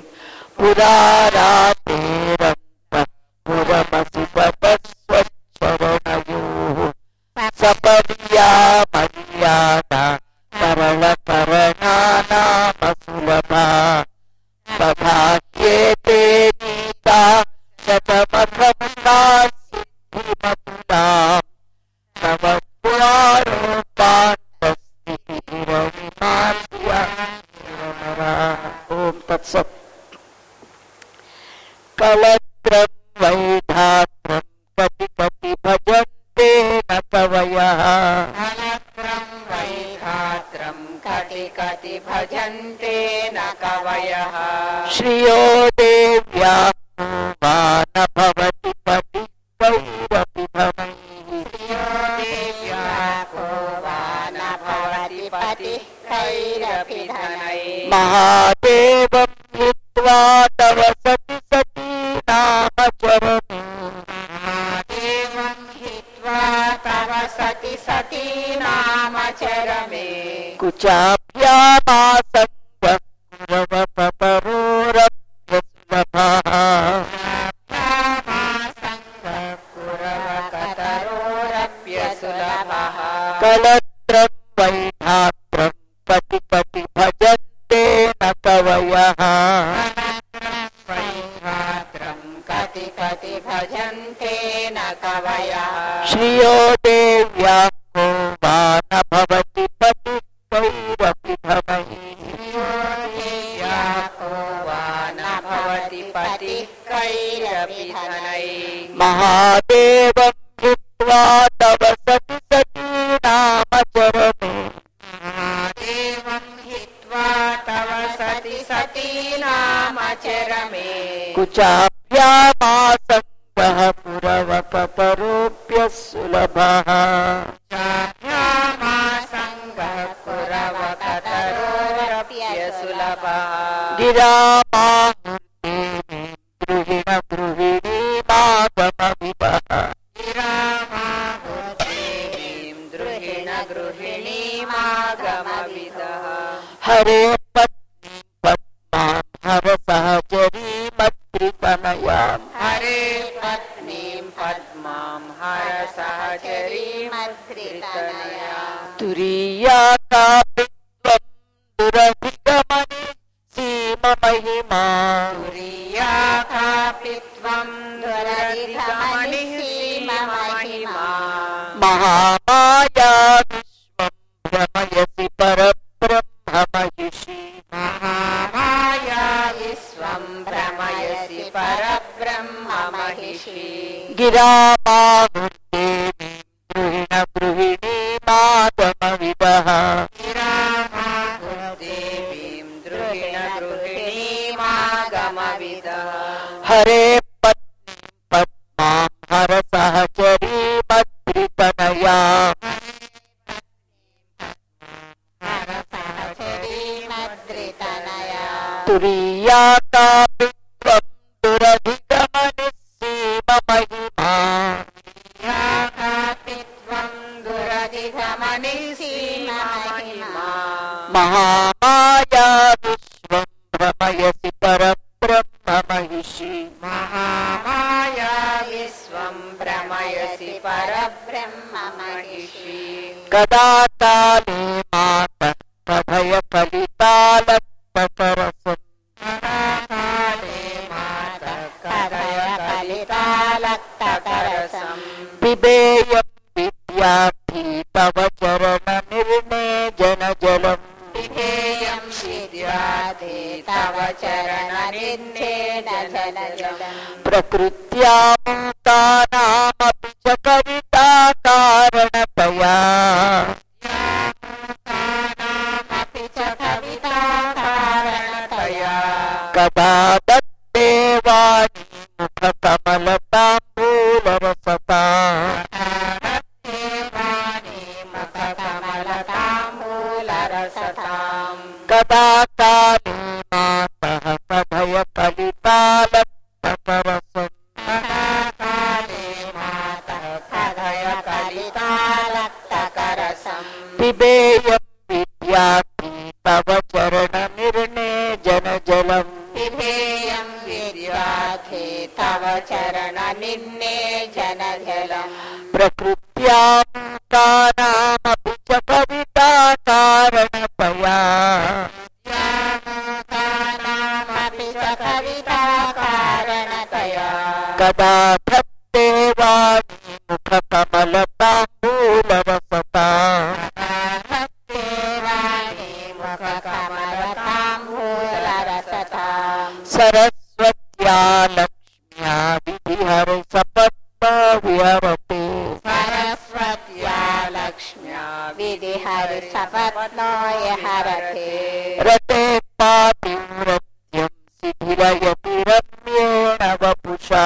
పురారాతేరంత పురమసి పతస్వచ్చరణయోః సపర్యా మర్యాద సరళ కరణానామ సులభా తథా ఏతే గీతా శతమఖముఖా సిద్ధిమతులా తవ ఓం తత్సత్ కలత్రం వైధాత్రం పతి పతి భజంతే న కవయః కలత్రం వైధాత్రం కటి కటి భజంతే న కవయః శ్రియో దేవ్యా वा न भवति पति कैरपि దేవ్యా కో వా న భవతి పతి కైరపి ధనై महादेवं हित्वा तव सति सती नाम चरणे దేవం హిత్వా తవ సతి సతీ నామ చరమే कुचाभ्यामासङ्गपरोरभ्यसुलभः कलत्रं वैधात्रं पति पति भजन्ते न कवयः వైభాత్రం కతి కతి భజంతే న కవయః श्रियो देव्या को वा न भवति पति कैरपि भवैः దేవ్యా కో వా న భవతి పతి కైరపి ధనై महादेवं हित्वा तव सति सती नाम चरणे దేవం హిత్వా తవ సతి సతీ నామ చరమే कुचाभ्यामासङ्गः पुरवपरोऽप्य सुलभः गिरामाहुर्देवी गृहिण गृहिणीमागमविवः ద్రుహిణ గృహిణీమాగమవిదః हरे पत्नी पद्मां हर सहचरी मत्रितनयाम् హరే పత్నీం పద్మాం హర సహచరీమద్రితనయా तुरीया कापित्वं दुरधिगमनि सीममहिमा ప్రియా కాపిత్వం దురధిగమని సీమమహిమా महामाया विश्वं भ्रमयसि परब्रह्ममहिषी మహామాయా విశ్వం భ్రమయసి పరబ్రహ్మ మహిషి गिरामाहुर्देवी गृहिण गृहिणीमागमविदः దేవీం ద్రుహిణ గృహిణీమాగమవిదః हरे पत्नी पद्मां हर सहचरी मत्रितनया तुरीया कापित्वं दुरधिगमनि सीममहिमा కాపిత్వం దురధిగమని సీమమహిమా महामाया विश्वं भ्रमयसि परब्रह्ममहिषी మహామాయా విశ్వం భ్రమయసి పరబ్రహ్మ మహిషి कदा काले मातः कथय कलितालत्परसम् కాలే మాత కథయ కలితాలక్తకరసం पिबेयं विद्यार्थी तव चरणनिर्णेजनजलम् విధేయం విద్యాధి తవ చరణ నిర్ణేన జలజలం प्रकृत्या मूकानामपि च कविता कारणतया అపి చ కవితా కారణతయా कदा दत्तेवाणि मुखकमलताम्बूलरसता దేవాని ముఖ కమలతాంబూలరసతాం कदा काले मातः कथय कलितालत्परसम् కాలే మాత కథయ కలితాలక్తకరసం पिबेयं विद्यार्थी तव चरणनिर्णेजनजलम् విధేయం విద్యాధి తవ చరణ నిన్నే జనజలం प्रकृत्या मूकानामपि च कविता कारणतया కానామపి చ కవి तव कारणतया कदा भक्तेवाणि मुखकमलताम्बूलरसता भक्तेवाणी मुखकमलताम्बूलरसताम् सरस्वत्या लक्ष्म्या विधिहर सपत्ना विहरते सरस्वत्या लक्ष्म्या विधिहरि सपत्नो हरते रते पातिव्रत्यं शिथिरयति रम्येण वपुषा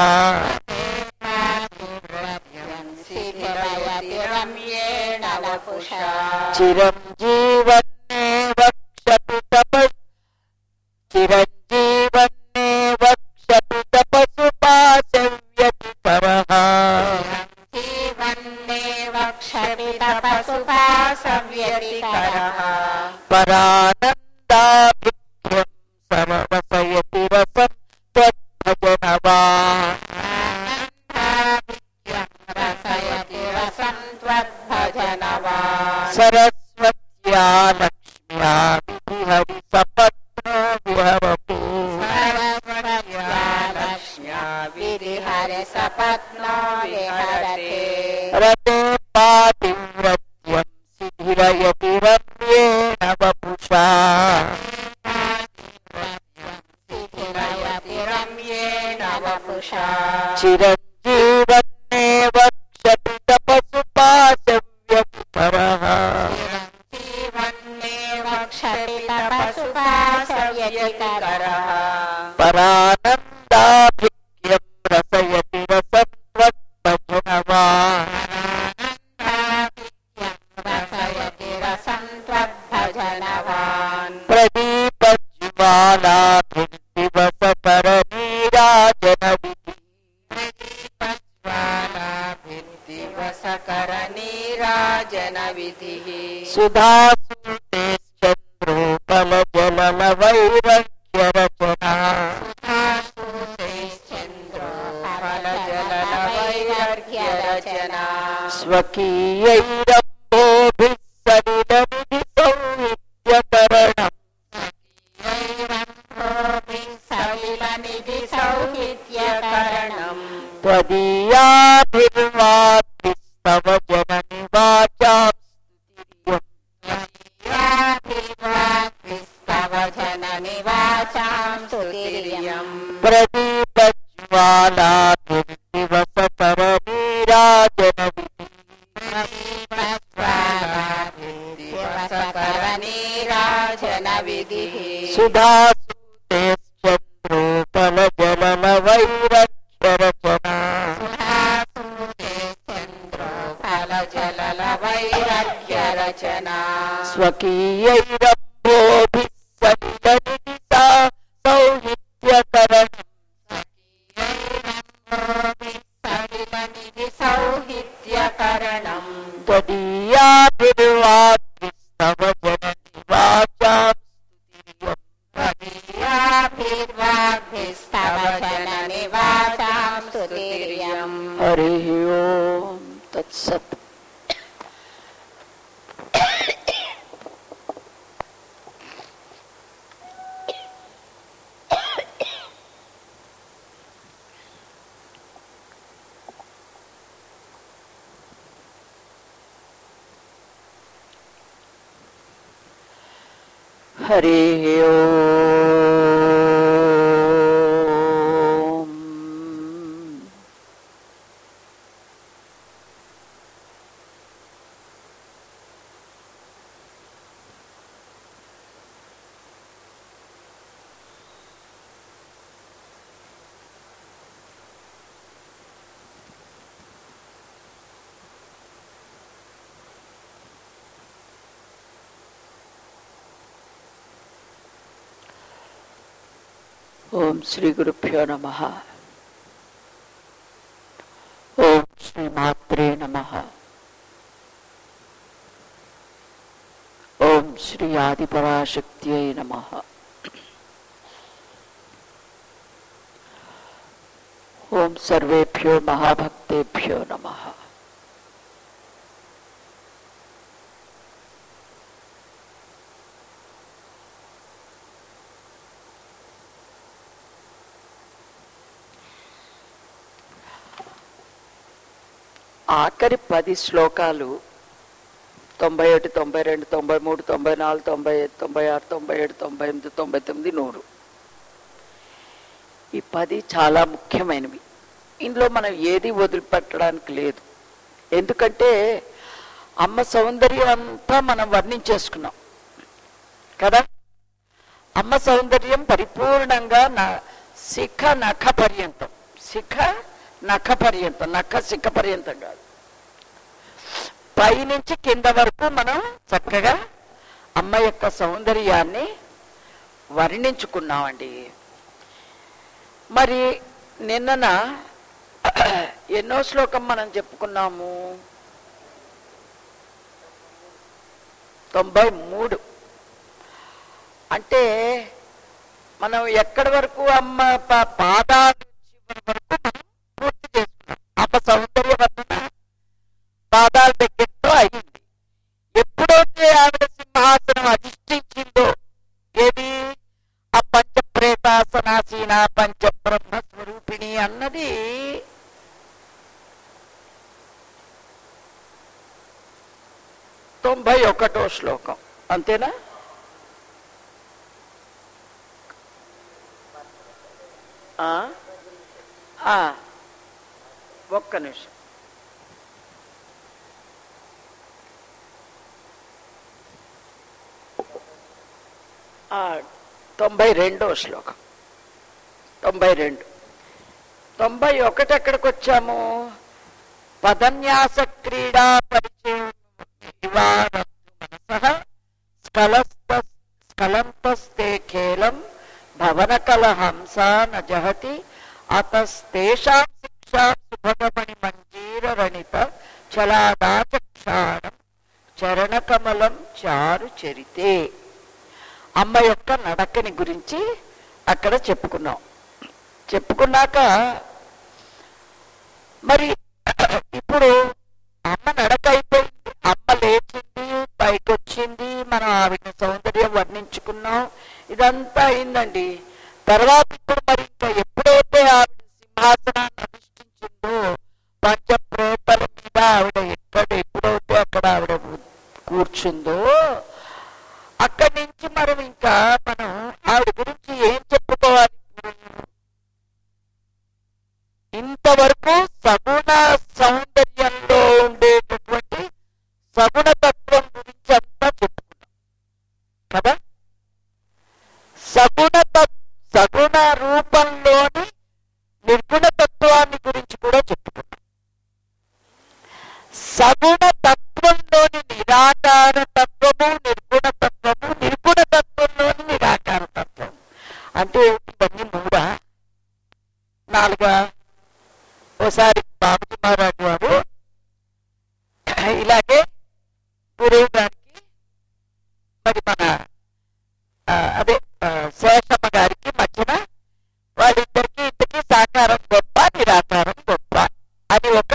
शिथिलयति रम्येण वपुषा चिरं जीवन्ने वक्षतु तपस् चिरञ्जीवन्ने वक्षतु तपसुपासव्यति परः जीवन्ने वक्षति तपसुपासव्यतिकरः परानन्दाभिख्यं समवसयति रसं त्वद्भजनवा रसयति रसं त्वद्भजनवान् सरस्वत्या लक्ष्म्या विधिहरि सपत्नो विहरतु सरस्वत्या लक्ष्म्या विधिहरि सपत्नो विहरते रते पातिव्रत्यं शिथिरयति रम्येण वपुषा शिथिलयति रम्येण वपुषा चिरञ्जीवन्ने वक्षति तपसुपासव्यति परः जीवन्ने वक्षति तपसुपासव्यतिकरः परानन्दाभिज्ञं रसयति रसं त्वद्भजनवा रसयति रसं त्वद्भजनवान् प्रदीपज्वालाभिर्दिवसकरनीराजनविधि दिवसकरनीराजनविधिः सुधासुतेश्चन्द्रोपलजललवैरङ्ग्यरचना चन्द्रो फलजलवैरर्घ्यरचना स्वकीयैरम्भोभिः सलिलनिधि सौहित्यकरणम् सलिलनिधि सौहित्यकरणम् त्वदीयाभिर्वाभिस्तव जननि वाचां स्तव जननि वाचां सुतिर्यम् प्रदीपज्वालाभिर्दिवसकरनीराजनविधि दिवसकरनीराजनविधिः सुधासुतेश्चन्द्रोपलजललवैरक्षरचना फलजलवैरर्घ्यरचना स्वकीयैरम्भोभिः सलिलनिधि सा सौहित्यकरणम् सलिलनिधि सौहित्यकरणम् त्वदीयाभिर्वाभिस्तव जननि वाचां स्तुतिर्यम् याभिर्वाग्भिस्तव जननि वाचां स्तुतिर्यम् हरिः ओम् तत्सत् हरिः ओम् ఓం శ్రీ గురుభ్యో నమ ఓం శ్రీ మాత్రే నమ ఓం శ్రీ ఆదిపరాశక్త్యై నమ ఓం సర్వేభ్యో మహాభక్తేభ్యో నమ ఆఖరి పది శ్లోకాలు తొంభై ఒకటి తొంభై రెండు తొంభై మూడు తొంభై నాలుగు తొంభై ఐదు తొంభై ఆరు తొంభై ఏడు తొంభై ఎనిమిది తొంభై తొమ్మిది నూరు ఈ పది చాలా ముఖ్యమైనవి ఇందులో మనం ఏది వదిలిపెట్టడానికి లేదు ఎందుకంటే అమ్మ సౌందర్యం అంతా మనం వర్ణించేసుకున్నాం కదా అమ్మ సౌందర్యం పరిపూర్ణంగా నా శిఖ నఖ పర్యంతం శిఖ నఖ పర్యంతం నఖ శిఖ పర్యంతం కాదు పైనుంచి కింద వరకు మనం చక్కగా అమ్మ యొక్క సౌందర్యాన్ని వర్ణించుకున్నామండి మరి నిన్నన ఎన్నో శ్లోకం మనం చెప్పుకున్నాము తొంభై మూడు అంటే మనం ఎక్కడి వరకు అమ్మ ప- పాదాలు చివరి వరకు మనం పూర్తి చేసుకున్నాం అమ్మ సౌందర్య వర్ణన పాదాల దగ్గరతో అయింది ఎప్పుడైతే ఆవిడ సింహాసనం అధిష్ఠించిందో ఏది ఆ పంచప్రేతాసనాసీన పంచబ్రహ్మ స్వరూపిణి అన్నది తొంభై ఒకటో శ్లోకం అంతేనా ఆ? ఆ. ఒక్క నిమిషం ఆ, తొంభై రెండో శ్లోకం తొంభై రెండు తొంభై ఒకటి ఎక్కడికి వచ్చాము పదన్యాస క్రీడా పరిచయం మనస స్కలస్త స్కలంతస్తే ఖేలం భవన కలహంస నజహతి అతస్తేషాం శిక్షాం సుభగమణి మంజీర రణిత చలాదాచక్షాణం చరణకమలం చారు చరితే అమ్మ యొక్క నడకని గురించి అక్కడ చెప్పుకున్నాం చెప్పుకున్నాక మరి ఇప్పుడు అమ్మ నడక అయిపోయింది అమ్మ లేచింది పైకి వచ్చింది మనం ఆవిడ సౌందర్యం వర్ణించుకున్నాం ఇదంతా అయిందండి తర్వాత ఇప్పుడు మరి ఇంకా ఎప్పుడైతే ఆవిడ సింహాసనాన్ని అధిష్ఠించిందో పంచప్రేతల మీద ఆవిడ ఎక్కడ ఎప్పుడైతే అక్కడ ఆవిడ కూర్చుందో అక్కడి నుంచి మనం ఇంకా మనం ఆవిడ గురించి ఏం చెప్పుకోవాలి ఇప్పుడు? ఇంతవరకు సగుణ సౌందర్యంలో ఉండేటటువంటి సగుణ తత్వం గురించి అంతా చెప్పుకున్నాం కదా సగుణ తత్- సగుణ రూపంలోని నిర్గుణ తత్వాన్ని గురించి కూడా చెప్పుకున్నాం సగుణ తత్వంలోని నిరాకార తత్వము నిర్గుణ తత్వము నిర్గుణ తత్వంలోని నిరాకార తత్వం అంటే ఇవన్నీ మూడా నాలుగా ఓసారి బాబుజీ మహారాజు వారు ఇలాగే గురువు గారికి మరి మన ఆ, అదే ఆ, శేషమ్మ గారికి మధ్యన వాళ్ళిద్దరికి ఇంటికి సాకారం గొప్ప నిరాకారం గొప్ప అని ఒక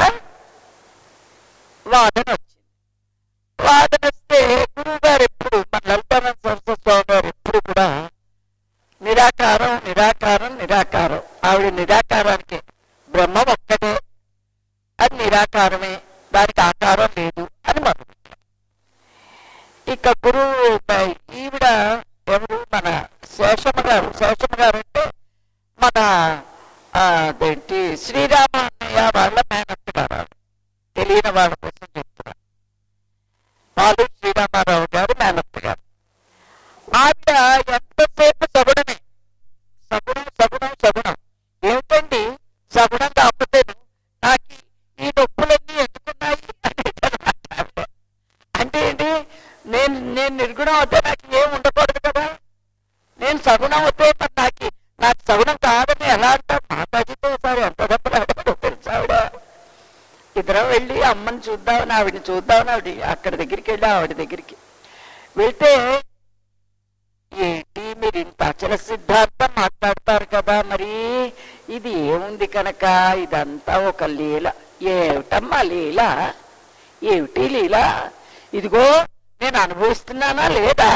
వాదన వచ్చింది వాదన వస్తే గురువు గారు ఎప్పుడు మన లలితానంద సరస్వతి స్వామి గారు ఎప్పుడు కూడా నిరాకారం నిరాకారం నిరాకారం ఆవిడ నిరాకారానికి బ్రహ్మం ఒక్కటే అది నిరాకారమే దానికి ఆకారం లేదు అని మొదలుపెట్టారు ఇక గురువు బ- ఈవిడ ఎవరు మన శేషమ్మ గారు శేషమ్మ గారు అంటే మన ఆ, అదేంటి శ్రీరామ అన్నయ్య వాళ్ళ మేనత్త గారు ఆవిడ. తెలియని వాళ్ళ కోసం చెప్తున్నా పాలు శ్రీరామారావు గారు మేనత్త గారు ఆవిడ ఎంతసేపు సగుణమే సగుణం సగుణం సగుణం ఏమిటండి సగుణం కాకపోతేను నాకు ఈ నొప్పులన్నీ ఎందుకున్నాయి అనేదన్నమాట ఆవిడ. అంటే ఏంటి నేను నేను నిర్గుణం అవుతే నాకు ఏం ఉండకూడదు కదా నేను సగుణం అవుతే మరి నాకు నాకు సగుణం కాదని ఎలా అంటారు మాతాజీతో ఒకసారి ఎంత దెబ్బలు ఆడాడో తెలుసా ఆవిడ ఇద్దరం వెళ్ళి అమ్మని చూద్దామని ఆవిడని చూద్దామని ఆవిడ అక్కడ దగ్గరికి వెళ్ళి ఆవిడ దగ్గరికి వెళ్తే ఏంటి మీరు ఇంత అచల సిద్ధాంతం మాట్లాడతారు కదా మరి ఇది ఏముంది కనుక ఇదంతా ఒక లీల ఏమిటమ్మా లీల ఏమిటి లీల ఇదిగో నేను అనుభవిస్తున్నానా లేదా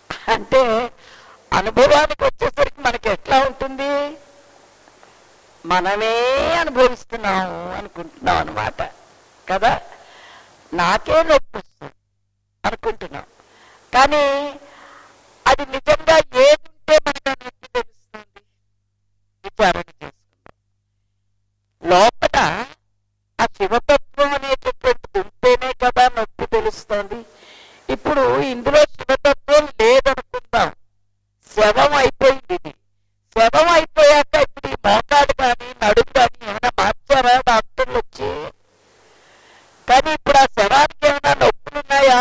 అంటే అనుభవానికి వచ్చేసరికి మనకి ఎట్లా ఉంటుంది మనమే అనుభవిస్తున్నాము అనుకుంటున్నాం అనమాట కదా నాకే నొప్పి వస్తుంది అనుకుంటున్నాం కానీ అది నిజంగా ఏది ఉంటే మనకు ఆ నొప్పి తెలుస్తుంది విచారణ చేసుకుందాం లోపల ఆ శివతత్వం అనేటటువంటిది ఉంటేనే కదా నొప్పి తెలుస్తుంది ఇప్పుడు ఇందులో శివతత్వం లేదనుకుందాం శవం అయిపోయింది ఇది శవం అయిపోయాక ఇప్పుడు ఈ మోకాడు కానీ నడుము కానీ ఏమైనా మార్చారా డాక్టర్లు వచ్చి కానీ ఇప్పుడు ఆ శవానికి ఏమైనా నొప్పులు ఉన్నాయా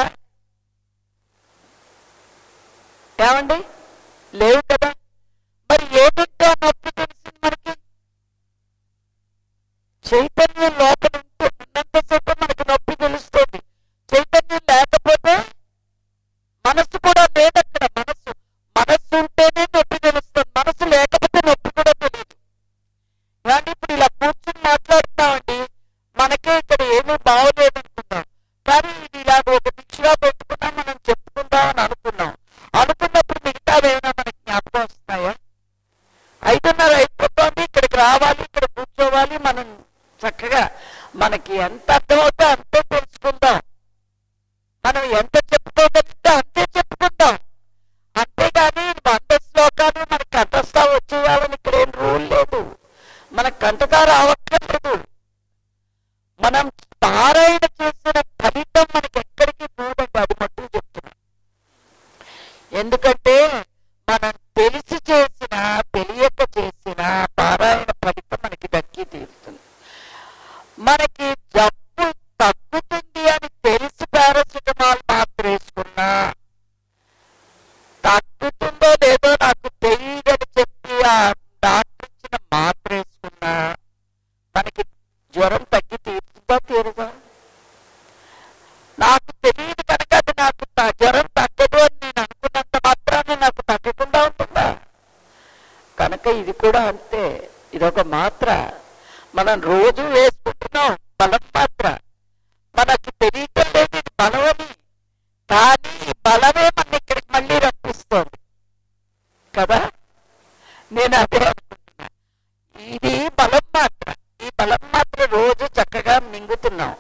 ఏమండి లేవు కదా మరి ఏమిటో ఆ నొప్పి తెలిసింది మనకి చైతన్యం లోపల ఉంటే ఉన్నంతసేపు మనకు నొప్పి తెలుస్తుంది చైతన్యం లేకపోతే మనస్సు కూడా లేదక్కడ మనస్సు మనస్సు ఉంటేనే నొప్పి తెలుస్తుంది మనస్సు లేకపోతే నొప్పి కూడా తెలియదు కానీ ఇప్పుడు ఇలా కూర్చుని మాట్లాడుతున్నామండి మనకే ఇక్కడ ఏమీ బాగోలేదు అనుకున్నాం కానీ ఇది ఇలాగ ఒక దిక్షగా పెట్టుకున్నాం మనం చెప్పుకుందాం అని అనుకున్నాం అనుకున్నప్పుడు మిగతా ఏమైనా మనకి జ్ఞాపకం వస్తున్నాయా ఐదున్నర అయిపోతుంది ఇక్కడికి రావాలి ఇక్కడ కూర్చోవాలి మనం చక్కగా మనకి ఎంత అర్థమవుతే అంతే తెలుసుకుందాం మనం ఎంత చెప్పుకోగలిగితే అంతే చెప్పుకుందాం అంతేగాని వంద శ్లోకాలు మనకి కంఠస్థా వచ్చేయాలని ఇక్కడ ఏం రూల్ లేదు మన కంటగా రావక్కర్లేదు మనం పారాయణ చేసిన ఫలితం మనకి ఎక్కడికి పోదండి అది మట్టుకు చెప్తున్నాం ఎందుకంటే మనం తెలిసి చేసిన తెలియక చేసిన పారాయణ ఫలితం మనకి దక్కి తీరుతుంది మనకి జబ్బు తగ్గుతుంది అని తెలిసి పారాసిటమాల్ మాత్ర వేసుకున్నా తగ్గుతుందో లేదో నాకు తెలియదని చెప్పి ఆ డాక్టర్ ఇచ్చిన మాత్ర వేసుకున్నా మనకి జ్వరం తగ్గి తీరుతుందా తీరుదా నాకు తెలియదు కనుక అది నాకు త- జ్వరం తగ్గదు అని నేను అనుకున్నంత మాత్రాన్ని నాకు తగ్గకుండా ఉంటుందా కనుక ఇది కూడా అంతే ఇదొక మాత్ర మనం రోజు వేసుకుంటున్నాం బలం మాత్ర మనకు తెలియటం లేదు ఇది బలం అని కానీ ఈ బలమే మన ఇక్కడికి మళ్ళీ రప్పిస్తోంది కదా నేను అదే అనుకుంటున్నా ఇది బలం మాత్ర ఈ బలం మాత్ర రోజు చక్కగా మింగుతున్నాం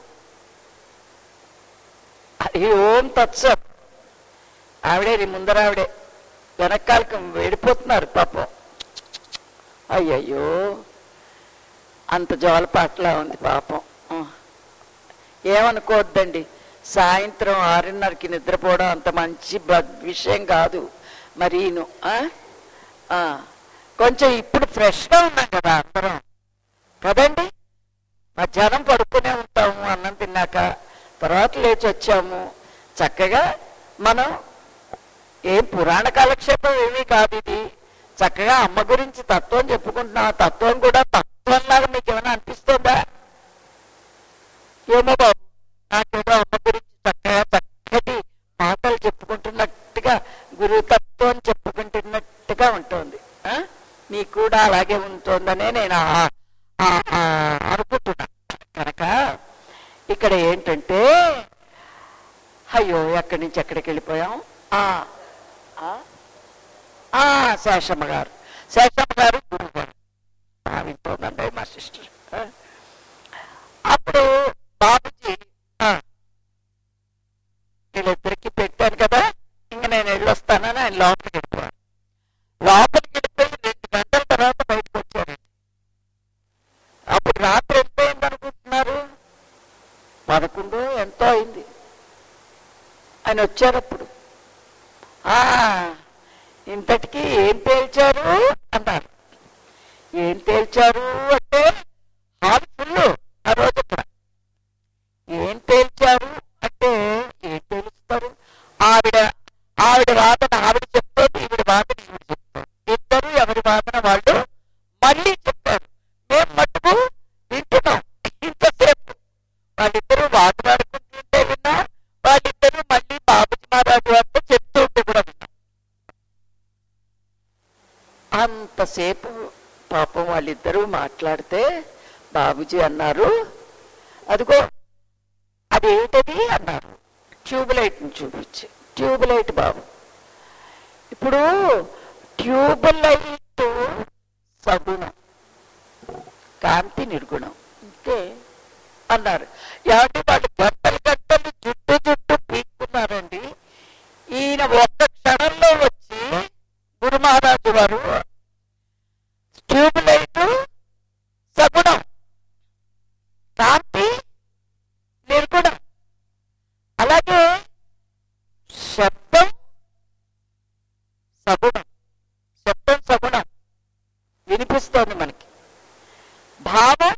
అది ఓం తత్సత్ ఆవిడే నీ ముందర ఆవిడే వెనకాలకు వెళ్ళిపోతున్నారు పాపం అయ్యయ్యో అంత జోలపాట్లా ఉంది పాపం ఆ. ఏమనుకోవద్దండి సాయంత్రం ఆరున్నరకి నిద్రపోవడం అంత మంచి బ- విషయం కాదు మరీను ఆ? ఆ. కొంచెం ఇప్పుడు ఫ్రెష్గా ఉన్నాం కదా అందరం కదండి మధ్యాహ్నం పడుకునే ఉంటాము అన్నం తిన్నాక తర్వాత లేచి వచ్చాము చక్కగా మనం ఏం పురాణ కాలక్షేపం ఏమీ కాదు ఇది చక్కగా అమ్మ గురించి తత్వం చెప్పుకుంటున్నాం ఆ తత్వం కూడా తత్వంలాగా మీకు ఏమైనా అనిపిస్తుందా ఏమో బాబు నాకేదో అమ్మ గురించి చక్కగా చక్కటి మాటలు చెప్పుకుంటున్నట్టుగా గురుతత్వం చెప్పుకుంటున్నట్టుగా ఉంటుంది ఆ? మీకు కూడా అలాగే ఉంటుందనే నేను ఆ- ఆ- ఆ అనుకుంటున్నా కనుక ఇక్కడ ఏంటంటే అయ్యో ఎక్కడి నుంచి ఎక్కడికి వెళ్ళిపోయాం ఆ, ఆ, ఆ, శేషమ్మ గారు శేషమ్మ గారు గురువు గారు ఆ, వింటోందండి మా సిస్టర్ ఆ. అప్పుడు బాబుజీ ఆ, వీళ్ళిద్దరికి పెట్టాను కదా ఇంక నేను వెళ్ళొస్తానని ఆయన లోపలికి వెళ్ళిపోయాను లోపలికి వెళ్ళిపోయి రెండు గంటల తర్వాత బయటకు వచ్చారండి అప్పుడు రాత్రి ఎంత అయింది అనుకుంటున్నారు పదకొండు ఎంతో అయింది ఆయన వచ్చారు అప్పుడు ఆ ఇంతటికి ఏం తేల్చారు అన్నారు ఏం తేల్చారు అంటే హాల్ ఫుల్ ఆ రోజు కూడా ఏం తేల్చారు అంటే ఏం తేలుస్తారు ఆవిడ ఆవిడ వాదన ఆవిడ చెప్తోంది ఈవిడ వాదన ఈవిడ చెప్తోంది ఇద్దరు ఎవరి వాదన వాళ్ళు మళ్ళీ చెప్పారు మేము మట్టుకు వింటున్నాం ఇంతసేపు వాళ్ళిద్దరూ వాదనాడుకుంటుంటే విన్నా వాళ్ళిద్దరూ మళ్ళీ బాబుజీ మహారాజు వారితో చెప్తూ ఉంటే కూడా విన్నాం అంతసేపు పాపం వాళ్ళిద్దరూ మాట్లాడితే బాబుజీ అన్నారు అదిగో అదేమిటది అన్నారు ట్యూబ్ లైట్ని చూపించి ట్యూబ్ లైట్ బాబు ఇప్పుడు ట్యూబ్ లైట్ సగుణం కాంతి నిర్గుణం అంతే అన్నారు ఏమంటే వాళ్ళు గంటలు గంటలు జుట్టు జుట్టు పీక్కున్నారండి ఈయన ఒక్క క్షణంలో వచ్చి గురు మహారాజు వారు ట్యూబ్ లైట్ సగుణం కాంతి నిర్గుణం అలాగే శబ్దం సగుణం శబ్దం సగుణం వినిపిస్తోంది మనకి భావం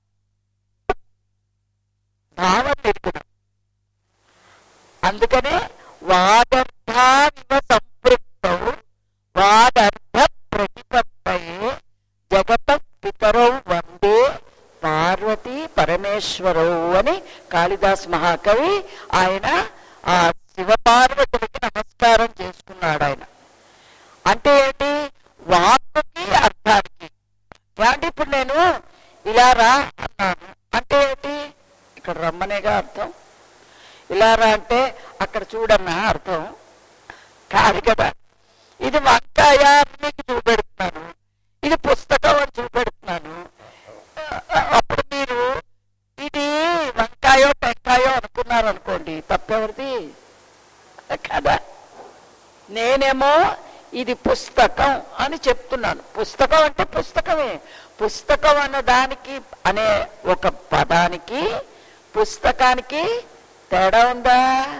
భావం నిర్గుణం అందుకనే వాదర్థానివ సంపృక్తం వాదర్థ ప్రతిపత్తయే జగత పితరౌ వందే పార్వతీ పరమేశ్వరౌ అని కాళిదాస్ మహాకవి ఆయన ఆ శివపార్వతులకి నమస్కారం చేసుకున్నాడు ఆయన అంటే ఏంటి వాక్కుకి అర్థానికి ఏమంటే ఇప్పుడు నేను ఇలా రా అన్నాను అంటే ఏంటి ఇక్కడ రమ్మనేగా అర్థం ఇలా రా అంటే అక్కడ చూడన్నా అర్థం కాదు కదా ఇది వంకాయ అని మీకు చూపెడుతున్నాను ఇది పుస్తకం అని చూపెడుతున్నాను ఆ- అప్పుడు మీరు ఇది వంకాయో టెంకాయో అనుకున్నారు అనుకోండి తప్పెవరిది కదా నేనేమో ఇది పుస్తకం అని చెప్తున్నాను పుస్తకం అంటే పుస్తకమే పుస్తకం అన్న దానికి అనే ఒక పదానికి పుస్తకానికి తేడా ఉందా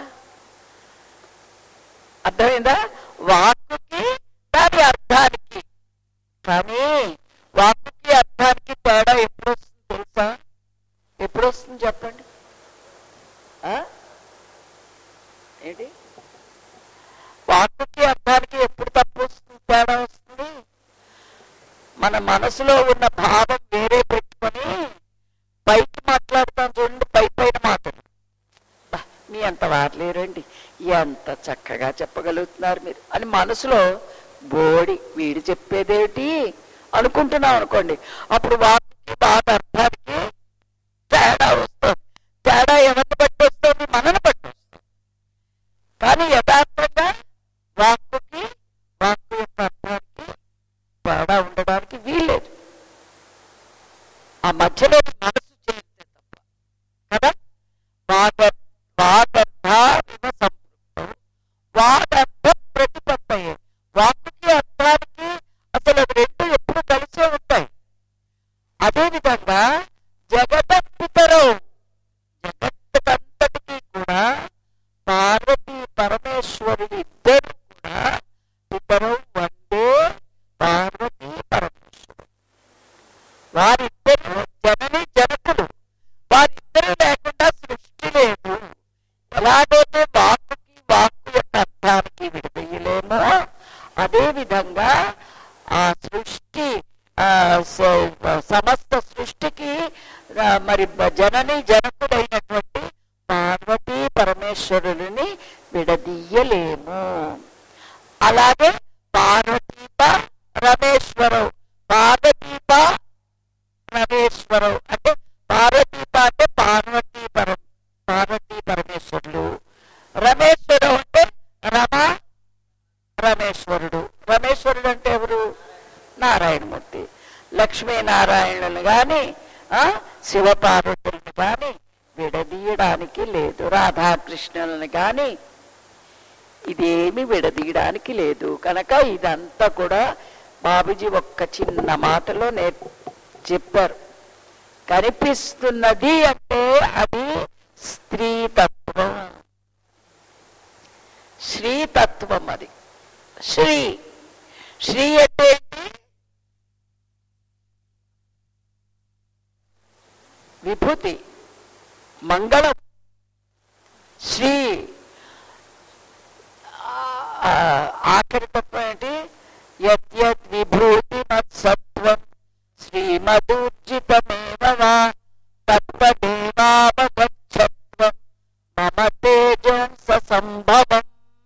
అర్థమైందా వాక్కుకి దాని అర్థానికి కానీ వాక్కుకి అర్థానికి తేడా ఎప్పుడు వస్తుంది తెలుసా ఎప్పుడు వస్తుంది చెప్పండి ఆ? ఏంటి వాక్కుకి అర్థానికి ఎప్పుడు తప్పు వస్తుంది తేడా వస్తుంది మన మనసులో ఉన్న భావం వేరే పెట్టుకొని పైకి మాట్లాడతాం చూడండి పై పైన మాటలు బా, మీ అంత వారలేరండి ఎంత చక్కగా చెప్పగలుగుతున్నారు మీరు అని మనసులో బోడి వీడు చెప్పేదేమిటి అనుకుంటున్నాం అనుకోండి అప్పుడు వాక్కి బాగా అర్థానికి తేడా వస్తుంది తేడా ఎవరిని బట్టి వస్తుంది మనని బట్టి వస్తుంది కానీ యథార్థంగా వాక్కుకి వాక్కు యొక్క అర్థానికి తేడా ఉండడానికి వీల్లేదు ఆ మధ్యలో మనసు చేస్తే తప్ప కదా వాద వాదర్థ ఇవ సంపృక్తం వాదర్థ ప్రతిపత్తయే వాక్కుకి అర్థానికి అసలు అవి రెండు ఎప్పుడు కలిసే ఉంటాయి అదేవిధంగా జగత పితరో జగత్తుకంతటికీ కూడా పార్వతీ పరమేశ్వరుడు ఇద్దరు కూడా పితరో వందే పార్వతీ పరమేశ్వరుడు వారిద్దరు జనని జనకులు వారిద్దరూ లేకుండా సృష్టి లేదు ఎలాగైతే వాక్కుకి వాక్కు యొక్క అర్థానికి విడదీయలేమో అదే విధంగా ఆ సృష్టి ఆ స- సమస్త సృష్టికి ఆ, మరి బ- జనని జనకుడైనటువంటి పార్వతీ పరమేశ్వరులని విడదీయలేము అలాగే పార్వతీప రమేశ్వరం పార్వతీప రమేశ్వరం అంటే పార్వతీప అంటే పార్వతీ పరం పార్వతీ పరమేశ్వరులు రమేశ్వరం అంటే రమ రమేశ్వరుడు రమేశ్వరుడు అంటే ఎవరు నారాయణమూర్తి లక్ష్మీనారాయణులు గాని ఆ శివపార్వతులను గాని విడదీయడానికి లేదు రాధాకృష్ణులను గాని ఇదేమి విడదీయడానికి లేదు కనుక ఇదంతా కూడా బాబుజీ ఒక్క చిన్న మాటలో నే చెప్పారు కనిపిస్తున్నది అంటే అది స్త్రీతత్వం శ్రీతత్వం అది శ్రీ శ్రీ అంటే ఏంటి విభూతి మంగళం శ్రీ ఆ, ఆఖరి తత్వం ఏంటి యద్యద్ విభూతి మత్సత్వం శ్రీమదూర్జితమేవ వా తత్వదేవావగచ్చత్వం మమ తేజోంస సంభవం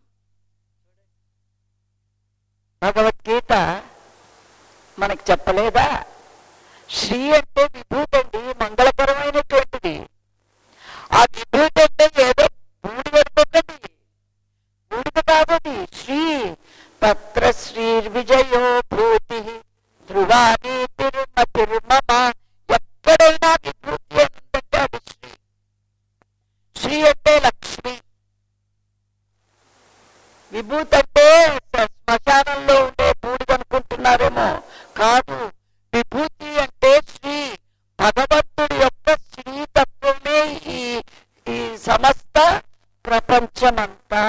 భగవద్గీత మనకి చెప్పలేదా శ్రీ అంటే విభూతి అండి మంగళకరమైనటువంటిది ఆ విభూతి అంటే ఏదో బూడి పడుతుందండి బూడిద కాదది శ్రీ తత్ర శ్రీర్విజయో భూతి ధ్రువాణి తిరుమ తిరుమమ య కాదు విభూతి అంటే శ్రీ భగవంతుడి యొక్క శ్రీతత్వమే ఈ ఈ సమస్త ప్రపంచమంతా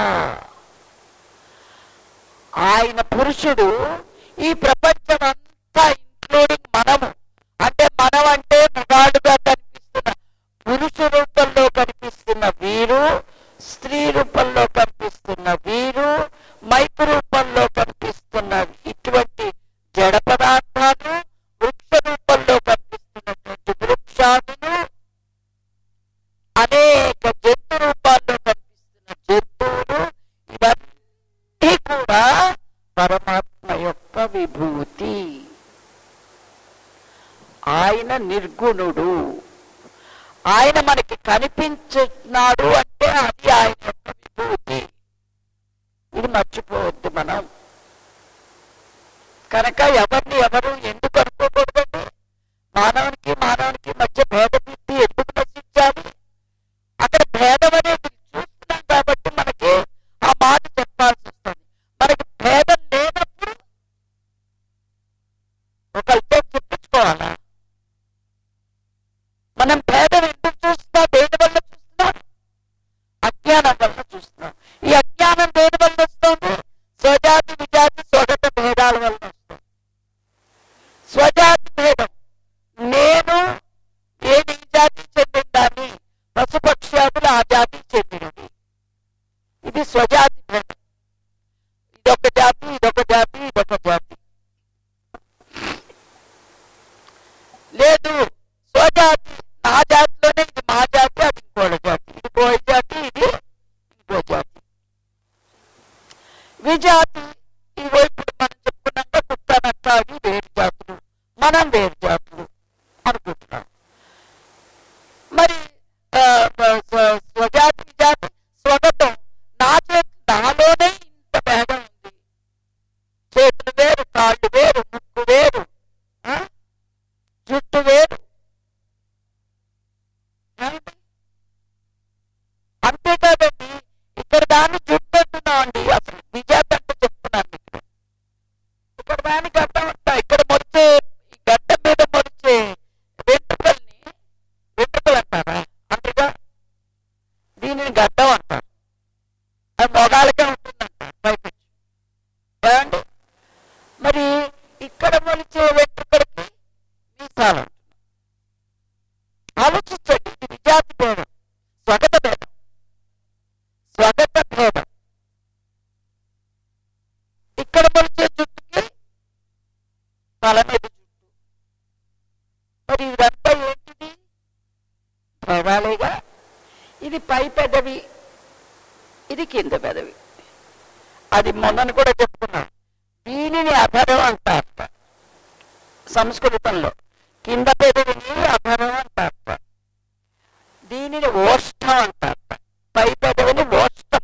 ఆయన పురుషుడు ఈ ప్రపంచం అంతా ఇంక్లూడింగ్ మనము అంటే మనం అంటే మగాడుగా కనిపిస్తున్న పురుష రూపంలో కనిపిస్తున్న వీరు స్త్రీ రూపంలో కనిపిస్తున్న వీరు మైకు రూపంలో కనిపిస్తున్న ఇటువంటి జడ పదార్థాలు వృక్ష రూపంలో కనిపిస్తున్నటువంటి వృక్షాదులు అనేక జంతు రూపాల్లో కనిపిస్తున్న జంతువులు ఇవన్నీ కూడా పరమాత్మ యొక్క విభూతి ఆయన నిర్గుణుడు ఆయన మనకి కనిపించున్నాడు అంటే అది ఆయన యొక్క విభూతి ఇది మర్చిపోవద్దు మనం కనుక ఎవరిని ఎవరు ఎందుకు అనుకోకూడదండి మానవునికి మానవునికి మధ్య భేద బుద్ధి ఎందుకు నశించాలి అక్కడ భేదం అనేది చూస్తున్నాం కాబట్టి మనకి ఆ మాట చెప్పాల్సి వస్తుంది మనకి భేదం లేనప్పుడు ఒకరితో చెప్పించుకోవాలా మనం భేదం ఎందుకు చూస్తున్నాం దేని వల్ల చూస్తున్నాం అజ్ఞానం వల్ల చూస్తున్నాం ఈ అజ్ఞానం దేని వల్ల వస్తుంది స్వజాతి విజాతి స్వగత భేదాల వల్ల వస్తుంది స్వజాతి భేదం నేను నేను ఈ జాతికి చెందిందాన్ని పశుపక్ష్యాదులు ఆ జాతికి చెందినవి ఇది స్వజాతి భేదం ఇదొక జాతి ఇదొక జాతి ఇదొక జాతి లేదు స్వజాతి నా జాతిలోనే ఇది మా జాతి అది ఇంకోళ్ళ జాతి ఇది కోయ జాతి ఇది ఇంకో జాతి విజాతి ఇవో ఇప్పుడు మనం చెప్పుకున్నాక కుక్క నక్క అవి వేరు జాతులు మనం వేరు జాతులు అనుకుంటున్నాం మరి ఆ, స్వ- స్వ- స్వజాతి జాతి స్వగతం నా చేతి నాలోనే ఇంత భేదం ఉంది చేతులు వేరు కాళ్ళు వేరు ముక్కు వేరు ఆ? జుట్టు వేరు ఏమండి? అంతేకాదండి ఇక్కడ దాన్ని జుట్టు అంటున్నామండి అసలు విజాతి అంటే చెప్తున్నాను ఇక్కడ ఇక్కడ దాని గడ్డం అంటా ఇక్కడ మొలిచే ఈ గడ్డం మీద మొలిచే వెంట్రుకల్ని వెంట్రుకలు అంటారా అంతేగా దీనిని గడ్డం అంటారు అది మొగాలకే ఉంటుందంట పైపించి ఏమండి మరి ఇక్కడ మొలిచే వెంట్రుకలకి మీసాలు అంటున్నాం ఆలోచించండి ఇది విజాతి భేదం స్వగత భేదం స్వగత భేదం ఇక్కడ మొలిచే జుట్టుకి తల మీద జుట్టు మరి ఇదంతా ఏంటిది భేదాలేగా ఇది పై పెదవి ఇది కింద పెదవి అది మొన్నను కూడా చెప్పుకున్నాం దీనిని అధరం అంటారట సంస్కృతంలో కింద పెదవిని అధరం అంటారట దీనిని ఓష్టం అంటారట పై పెదవిని ఓష్టం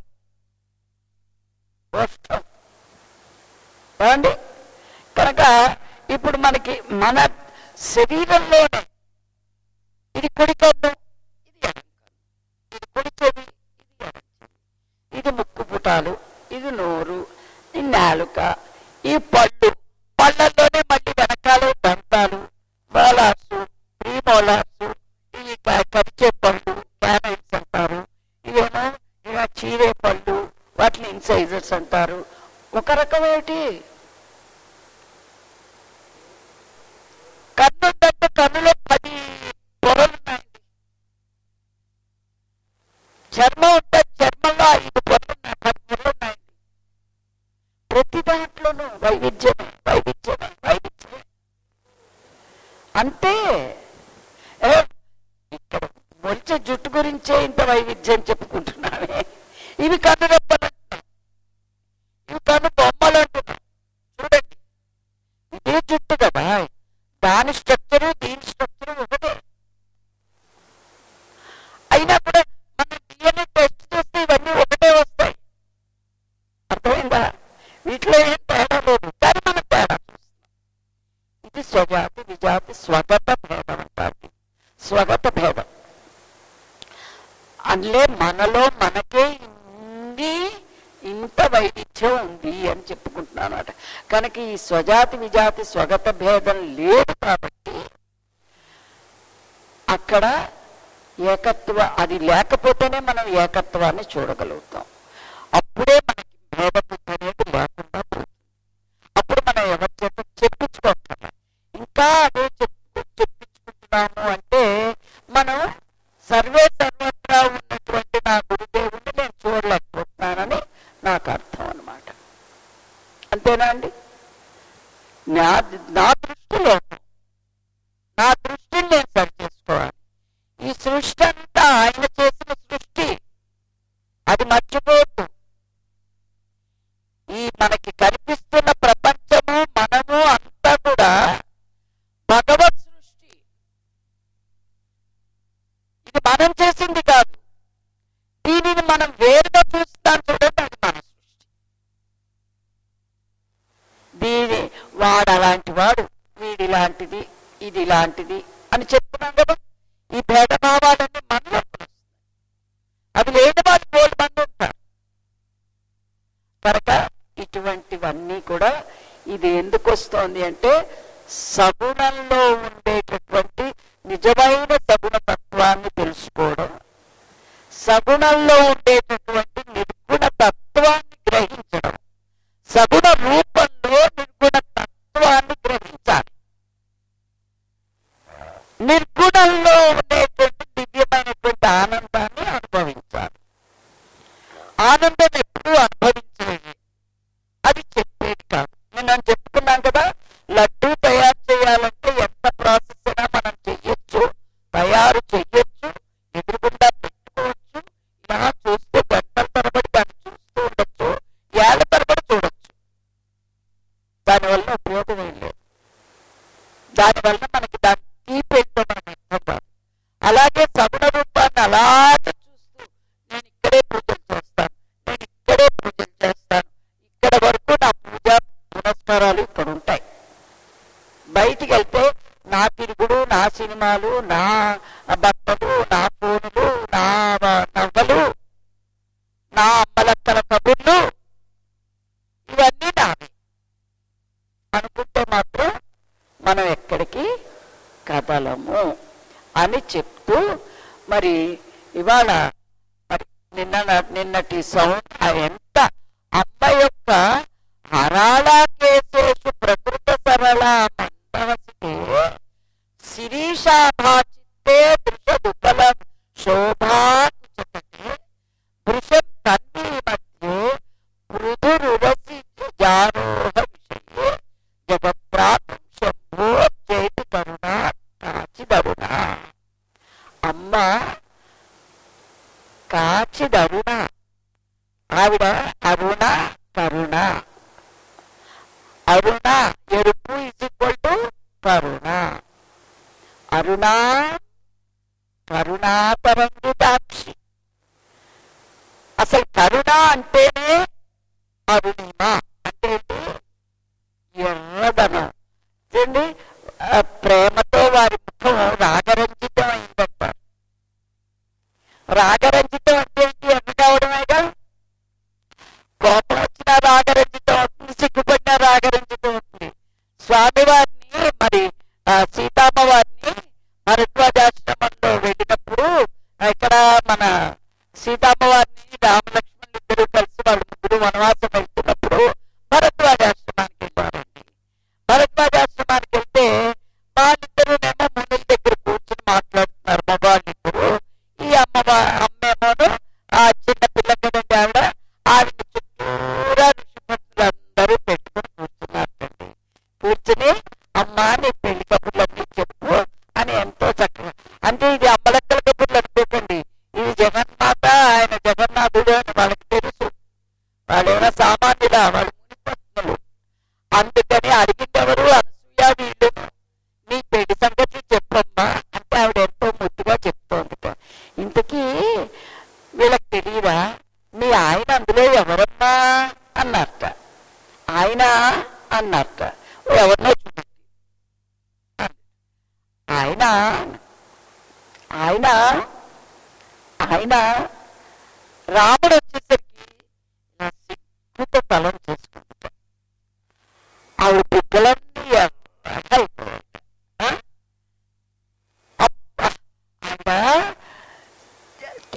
ఓష్టం ఏమండి కనుక ఇప్పుడు మనకి మన శరీరంలోనే ఇది కుడి కన్ను ఇది ఎడం కన్ను ఇది కుడి చెవి ఇది ఎడం చెవి ఇది ముక్కు పుటాలు ఇది నోరు ఈ నాలుక ఈ పళ్ళు పళ్ళల్లోనే మళ్ళీ వెనకాల దంతాలు మోలార్సు ప్రీ మోలార్సు ఈ క- కరిచే పళ్ళు క్యానైన్స్ అంటారు ఇవేమో ఇలా చీరే పళ్ళు వాటిని ఇన్సైజర్స్ అంటారు ఒక రకం ఏమిటి కన్ను ఉందంటే కన్నులో పది పొరలు ఉన్నాయండి చర్మం ఉంటే చర్మంలో ఐదు పొరలు ఉన్నాయి పది పొరలు ఉన్నాయండి ప్రతి దాంట్లోనూ వైవిధ్యమే వైవిధ్యమే వైవిధ్యమే అంతే ఏ, ఇక్కడ మొలిచే జుట్టు గురించే ఇంత వైవిధ్యం చెప్పుకుంటున్నామే ఇవి కన్ను రెప్పలు అంటున్నాం ఇవి కన్ను బొమ్మలు అంటున్నాం చూడండి ఇదే జుట్టు కదా దాని స్ట్రక్చరు దీని స్ట్రక్చరు ఒకటే అయినా కూడా మనం డిఎన్ఏ టెస్ట్ చేస్తే ఇవన్నీ ఒకటే వస్తాయి అర్థమైందా వీటిలో ఏం తేడా లేదు కానీ మనం తేడా చూస్తాం ఇది స్వజాతి విజాతి స్వగత భేదం అంటారు స్వగత భేదం అందులో మనలో మనకే ఇన్ని ఇంత వైవిధ్యం మధ్య ఉంది అని చెప్పుకుంటున్నాను అనమాట కనుక ఈ స్వజాతి విజాతి స్వగత భేదం లేదు కాబట్టి అక్కడ ఏకత్వ అది లేకపోతేనే మనం ఏకత్వాన్ని చూడగలుగుతాం అప్పుడే మనకి భేద బుద్ధి అనేది లేకుండా పోతుంది అప్పుడు మనం ఎవరి చేత చెప్పించుకోవాలి ఇంకా అదే చెప్పు చెప్పించుకుంటున్నాము అంటే మనం సర్వే సర్వత్రా ఉన్నటువంటి నా గురుదేవుని నేను చూడలేకపోతున్నానని నాకు అర్థం అన్నమాట అంతేనా అండి నా నా దృష్టిలో నా దృష్టిని నేను సరి చేసుకోవాలి ఈ సృష్టి అంతా ఆయన చేసిన సృష్టి అది మర్చిపోవద్దు ఈ మనకి కనిపిస్తున్న ప్రపంచము మనము అంతా కూడా భగవత్ సృష్టి ఇది మనం చేసింది కాదు దీనిని మనం వేరుగా చూస్తాం చూడండి అది మన సృష్టి దీని వాడు అలాంటి వాడు వీడి ఇలాంటిది ఇది ఇలాంటిది అని చెప్తున్నాం కదా ఈ భేదభావాలన్నీ మనలో వస్తాయి అవి లేని వాళ్ళు మూడు మంది ఉంటారు కనుక ఇటువంటివన్నీ కూడా ఇది ఎందుకు వస్తోంది అంటే సగుణంలో ఉండేటటువంటి నిజమైన సగుణ తత్వాన్ని తెలుసుకోవడం సగుణంలో ఉండేటటువంటి నిర్గుణ తత్వాన్ని గ్రహించడం సగుణ రూపంలో నిర్గుణ తత్వాన్ని గ్రహించాలి నిర్గుణంలో ఉండేటువంటి దివ్యమైనటువంటి ఆనందాన్ని అనుభవించాలి ఆనందం ఎప్పుడూ అనుభవించలేదు అది చెప్పేది కాదు నేను చెప్పుకున్నాను కదా లడ్డూ తయారు చేయాలంటే ఎంత ప్రాసెస్ అయినా మనం చెయ్యొచ్చు తయారు చెయ్యొచ్చు ఎదురుగుండా పెట్టుకోవచ్చు ఇలా చూస్తే గంటల తరబడి దాన్ని చూస్తూ ఉండొచ్చు ఏళ్ళ తరబడి చూడొచ్చు దానివల్ల ఉపయోగం ఏం లేదు దానివల్ల మనకి దాని తీపి ఏంటో మనకు అర్థం కాదు అలాగే సగుణ రూపాన్ని అలాగే చూస్తూ నేను ఇక్కడే పూజలు చేస్తాను నేను ఇక్కడే పూజలు చేస్తాను ఇక్కడ వరకు నా పూజ పునస్కారాలు ఇక్కడ ఉంటాయి బయటికి వెళ్తే నా తిరుగుడు నా సినిమాలు నా బట్టలు నా ఫోనులు నా నవ్వలు నా అమ్మలక్కల కబుర్లు ఇవన్నీ నావి అనుకుంటే మాత్రం మనం ఎక్కడికి కదలము అని చెప్తూ మరి ఇవాళ మరి నిన్న నిన్నటి సౌండ్ ఆ ఎంత అమ్మ యొక్క హరాళా కేసేషు ప్రకృత సరళ మందహసితే శిరీషాభాచిత్తే దృశదుపల శోభాకుచకటే వృషం తన్వీ మధ్యే మృదురురసి జారోహ విషయే జగత్రాతం శంభో చేతి కరుణ కాచిదరుణ అమ్మ కాచిదరుణ ఆవిడ అరుణ కరుణ అరుణ ఎరుపు ఇజ్ ఈక్వల్ టు కరుణ అరుణ కరుణాతరంగితాక్షి అసలు కరుణ అంటేనే అరుణిమ అంటే ఏంటి? ఎర్రదనం చూడండి ఆ ప్రేమతో వారి ముఖం రాగరంజితం అయిందంటారు రాగరంజితం అంటే ఏంటి ఎర్ర కావడమేగా కోపం వచ్చినా రాగరంజితం అవుతుంది సిగ్గుపడినా రాగరంజితం అవుతుంది స్వామివారిని మరి ఆ, సీతమ్మ వారిని భరద్వాజాశ్రమంలో వెళ్ళినప్పుడు ఇక్కడ మన సీతమ్మ వారిని రామలక్ష్మణులు ఇద్దరు కలిసి వాళ్ళు ముగ్గురు వనవాసం వెళ్తున్నప్పుడు భరద్వాజాశ్రమానికి వెళ్ళారండి భరద్వాజాశ్రమానికి వెళ్తే వాళ్ళిద్దరునేమో మునుల దగ్గర కూర్చుని మాట్లాడుతున్నారు మగవాళ్ళిద్దరు ఈ అమ్మ అమ్మేమోను ఆ చిన్న పిల్ల కదండి ఆవిడ ఆవిడ చుట్టూరా ఋషిపత్రులందరూ పెట్టుకుని కూర్చున్నారండి కూర్చుని అమ్మా నీ పెళ్లి కబుర్లన్నీ చెప్పు అని ఎంతో చక్కగా అంటే ఇది అమ్మలక్కల కబుర్లు అనుకోకండి ఇది జగన్మాత ఆయన జగన్నాథుడు అని వాళ్ళకి తెలుసు వాళ్ళు ఏమైనా సామాన్యులా వాళ్ళు మునిపత్నులు అందుకని అడిగింది ఎవరు అనసూయ వీళ్ళు నీ పెళ్లి సంగతి చెప్పమ్మా అంటే ఆవిడ ఎంతో ముద్దుగా చెప్తోంది ఇంతకీ వీళ్ళకి తెలియదా మీ ఆయన అందులో ఎవరమ్మా అన్నారట ఆయన అన్నారట ఎవరినో చూడండి ఆయన ఆయన ఆయన రాముడు వచ్చేసరికి నా సిగ్గుతో తల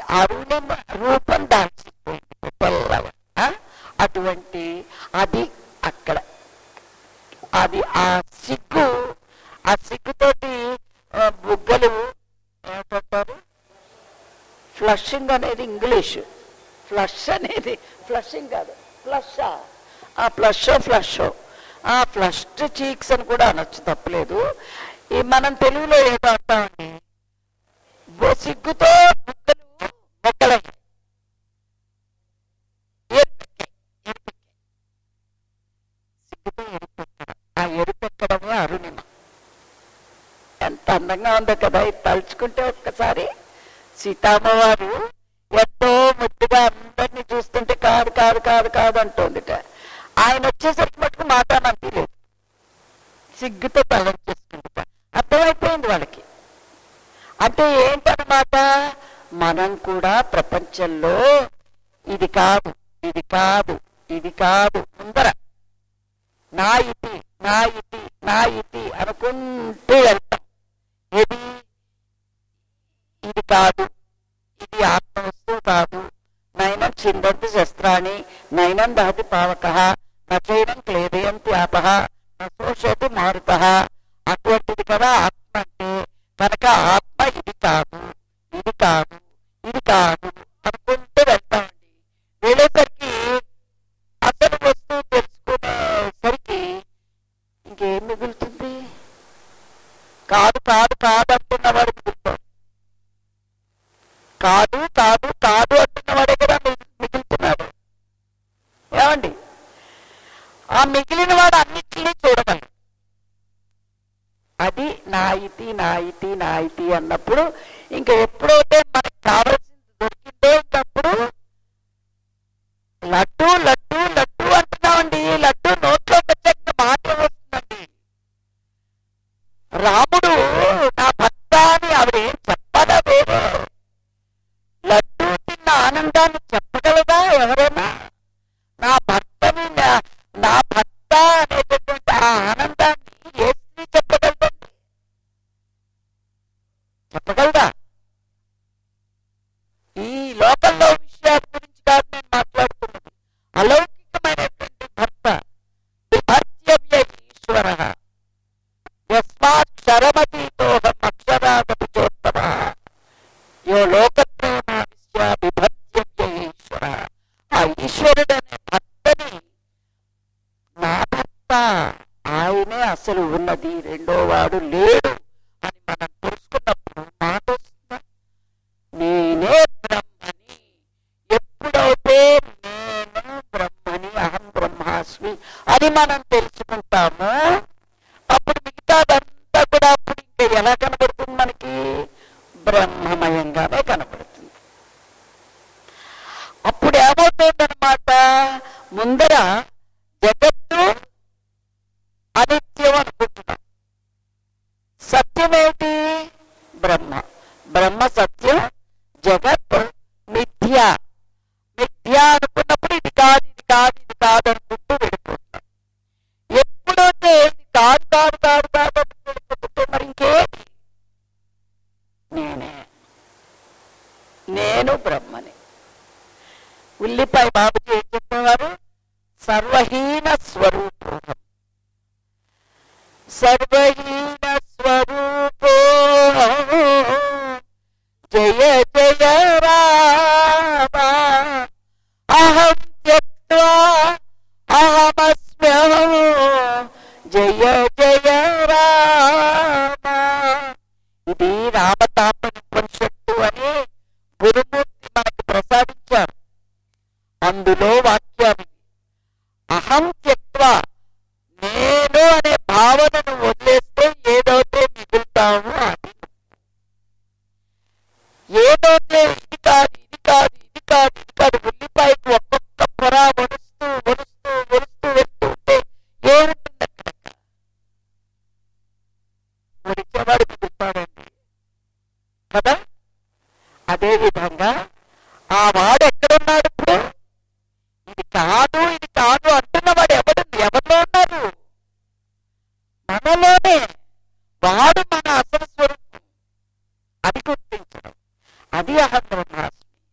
అరుణిమ రూపం దాల్చిపోయింది తెల్లగా ఆ? అటువంటి అది అక్కడ అది ఆ సిగ్గు ఆ సిగ్గుతోటి ఆ, బుగ్గలు ఏమంటారు ఫ్లషింగ్ అనేది ఇంగ్లీష్ ఫ్లష్ అనేది ఫ్లషింగ్ కాదు ఫ్లష్ ఆ ఫ్లష్ ఫ్లష్ ఆ ఫ్లష్డ్ చీక్స్ అని కూడా అనొచ్చు తప్పలేదు ఈ మనం తెలుగులో ఏదో అంటామండి బొ- సిగ్గుతో బుగ్గలు బొక్కలయ్యాయి ఎరుపెక్కాయి, ఎరుపెక్కాయి. సిగ్గుతో ఎరుపెక్కడం ఆ ఎరుపెక్కడమే అరుణిమ ఎంత అందంగా ఉందో కదా ఇది తలుచుకుంటే ఒక్కసారి సీతామ్మవారు ఎంతో ముద్దుగా అందరినీ చూస్తుంటే కాదు కాదు కాదు కాదు అంటోందిట ఆయన వచ్చేసరికి మటుకు మాట్లాడమంటే లేదు సిగ్గుతో తలం చేసుకుంటా అర్థమైపోయింది వాళ్ళకి అంటే ఏంటన్నమాట మనం కూడా ప్రపంచంలో ఇది కాదు ఇది కాదు ఇది కాదు ముందర నా ఇది నా ఇది నా ఇది అనుకుంటూ వెళ్తాం ఇది ఇది కాదు ఇది ఆత్మ వస్తువు కాదు నయనం చిందంతి శస్త్రాన్ని నయనం దహతి పావక నచైనం క్లేదయంతి ఆప నశోషతి మారుత అటువంటిది కదా ఆత్మ అంటే కనుక ఆత్మ ఇది కాదు ఇది కాదు ఇది కాదు అనుకుంటూ వెళ్తామండి వెళ్ళేసరికి అసలు వస్తువు తెలుసుకునేసరికి ఇంకేం మిగులుతుంది కాదు కాదు కాదు అంటున్నవాడు మిగులుతాడు కాదు కాదు కాదు అంటున్నవాడే కదా మిగి- మిగులుతున్నాడు ఏమండి ఆ మిగిలిన వాడు అన్నిటినీ చూడగలడు అది నా ఇతి నా ఇతి నా ఇతి అన్నప్పుడు ఇంకా ఎప్పుడైతే మనకి కావలసింది దొరికిందో ఇంకప్పుడు లడ్డు లడ్డు లడ్డు అంటున్నామండి లడ్డు నోట్లోకి వచ్చాక మాత్రం వస్తుందండి రాముడు నా భర్త అని ఆవిడేం చెప్పదా వేరే లడ్డు తిన్న ఆనందాన్ని చెప్పగలదా ఎవరైనా నా భర్తని నా- నా భర్త అనేటటువంటి ఆ ఆనందాన్ని ఏ స్త్రీ చెప్పగలదండి చెప్పగలదా ఈ లోకంలో విషయాల గురించి కాదు నేను మాట్లాడుతున్నది అలౌకికమైనటువంటి భర్త విభర్త్యవ్య ఈశ్వర యస్మాత్ శరమతీతోహం అక్షరాదపుచోత్తమ యో లోకప్రేమ విశ్వ విభర్త్యవ్య ఈశ్వర ఆ ఈశ్వరుడు అనే భర్తని నా భర్త ఆయనే అసలు ఉన్నది రెండో వాడు లేడు అని మనం తెలుసుకున్నప్పుడు మాట వస్తుందా నేనే బ్రహ్మని ఎప్పుడైతే నేను బ్రహ్మని అహం బ్రహ్మాస్మి అని మనం తెలుసుకుంటామో అప్పుడు మిగతాదంతా కూడా అప్పుడు ఇంకా ఎలా కనబడుతుంది మనకి బ్రహ్మమయంగానే కనబడుతుంది అప్పుడు ఏమవుతుందన్నమాట ముందర జగత్తు అనిత్యం అనుకుంటున్నాం సత్యమేమిటి బ్రహ్మ బ్రహ్మ సత్యం జగత్ మిథ్య మిథ్య అనుకున్నప్పుడు ఇది కాదు ఇది కాదు ఇది కాదు అనుకుంటూ వెళ్ళిపోతున్నాం ఎప్పుడైతే ఇది కాదు కాదు కాదు కాదు అనుకుంటూ వెళ్ళిపోతుంటే మరి ఇంకేంటి నేనే నేను బ్రహ్మని ఉల్లిపాయ బాబుజీ ఏం చెప్పేవారు సర్వహీన స్వరూపం సర్వహీన స్వరూపో జయ జయ రామ అహం త్యక్త్వా అహమస్మ్యహం జయ జయ రామ ఇది రామతాపని ఉపనిషత్తు అని గురుమూర్తి మనకు ప్రసాదించారు అందులో వాక్యాలు ఇవి. అహం త్యక్త్వా నేను అనే భావనను వదిలేస్తే ఏదైతే మిగులుతామో అది ఏదైతే ఇది కాదు ఇది కాదు ఇది కాదు ఇది కాదు ఉల్లిపాయకు ఒక్కొక్క పొర వడుస్తూ వడుస్తూ వడుస్తూ వెళ్తూ ఉంటే ఏముంటుంది అక్కడ వడిచేవాడు మిగులుతాడండి కదా అదే విధంగా ఆ వాడు ఎక్కడున్నాడు ఇప్పుడు ఇది కాదు ఇది కాదు అంటున్నవాడు ఎవడు ఎవరిలో ఉన్నారు మనలోనే వాడు మన అసలు స్వరూపం అది గుర్తించడం అది అహం బ్రహ్మాస్మి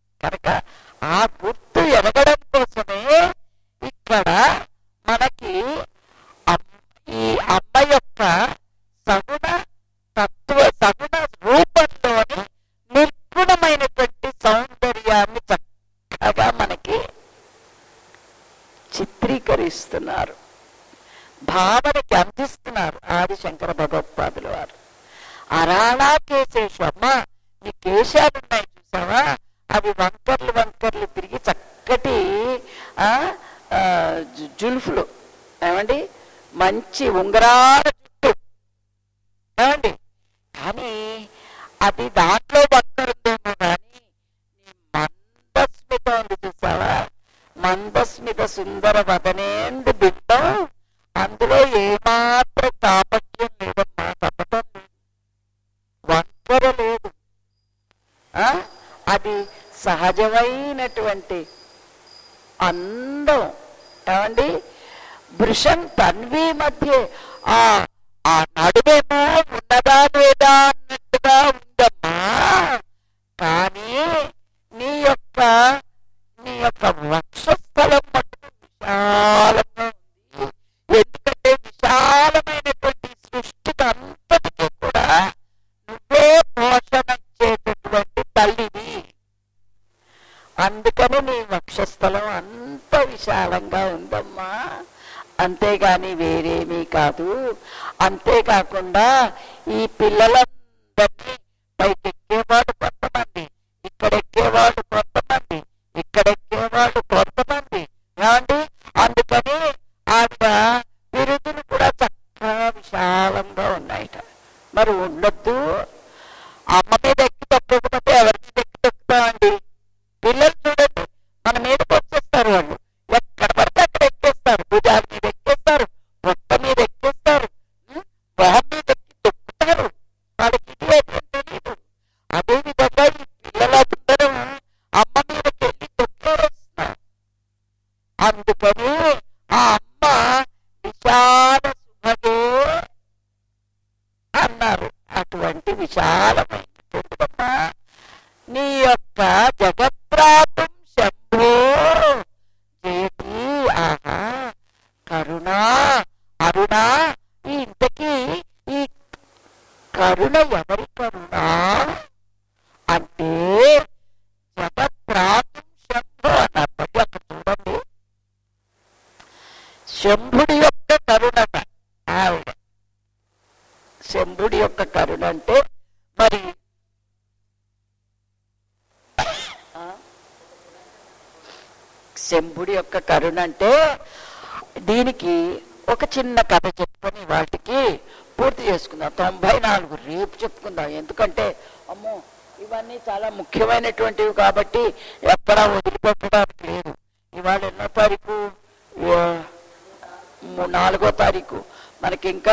కరాళా కేశేషు అమ్మ నీ కేశాలు ఉన్నాయి చూసావా అవి వంకర్లు వంకర్లు తిరిగి చక్కటి ఆ ఆ, జు- జుల్ఫులు ఏమండి మంచి ఉంగరాల జుట్టు ఏమండి కానీ అది దాంట్లో వంకరుందేమో కానీ నీ మందస్మిత ఉంది చూసావా మందస్మిత సుందర వదనేందు బింబం అందులో ఏమాత్రం తాపత్యం లేదమ్మా తప్పటం లేదు వంకర లేదు ఆ? అది సహజమైనటువంటి అందం ఏమండి వృషం తన్వి మధ్య ఆ ఆ నడుమేమో ఉన్నదా లేదా అన్నట్టుగా ఉందమ్మా కానీ నీ యొక్క నీ యొక్క వక్షస్థలం మటుకు విశాలంగా ఉంది ఎందుకంటే విశాలమైనటువంటి సృష్టికి అంతటికీ కూడా నువ్వే పోషణ ఇచ్చేటటువంటి తల్లివి అందుకని నీ వక్షస్థలం అంత విశాలంగా ఉందమ్మా అంతేగాని వేరేమీ కాదు అంతేకాకుండా ఈ పిల్లలందరినీ పైకెక్కేవాడు కొంతమంది ఇక్కడెక్కేవాడు కొంతమంది ఇక్కడెక్కేవాడు కొంతమంది ఏమండి అందుకని ఆవిడ బిరుదులు కూడా చక్కగా విశాలంగా ఉన్నాయట మరి ఉండొద్దు అమ్మ మీద ఎక్కి తొక్కకపోతే ఎవరి మీద ఎక్కి తొక్కుతామండి పిల్లలు చూడండి మన మీదకి వచ్చేస్తారు వాళ్ళు ఎక్కడ పడితే అక్కడ ఎక్కేస్తారు భుజాల మీద ఎక్కేస్తారు పొట్ట మీద ఎక్కేస్తారు ఉం? మొహం మీద ఎక్కి తొక్కుతారు వాళ్ళకి ఇది అయితే తెలియదు అదే విధంగా ఈ పిల్లలందరూ అమ్మ మీదకి వెళ్ళి తొక్కేస్తున్నారు అందుకని ఆ అమ్మ విశాల శుభగే అన్నారు అటువంటి విశాలమైనటువంటిదమ్మా నీ యొక్క జగత్రాతం శంభో జయతి ఆహా కరుణా అరుణా ఈ ఇంతకీ ఈ కరుణ ఎవరి కరుణ అంటే జగత్రాతం శంభో అన్నప్పటి అక్కడ చూడండి శంభుడి యొక్క కరుణట ఆవిడ శంభుడి యొక్క కరుణ అంటే మరి ఆ? శంభుడి యొక్క కరుణ అంటే దీనికి ఒక చిన్న కథ చెప్పుకొని వాటికి పూర్తి చేసుకుందాం తొంభై నాలుగు రేపు చెప్పుకుందాం ఎందుకంటే అమ్మో ఇవన్నీ చాలా ముఖ్యమైనటువంటివి కాబట్టి ఎక్కడా వదిలిపెట్టడానికి లేదు ఇవాళ ఎన్నో తారీఖు ఆ, మూ- నాలుగో తారీఖు మనకి ఇంకా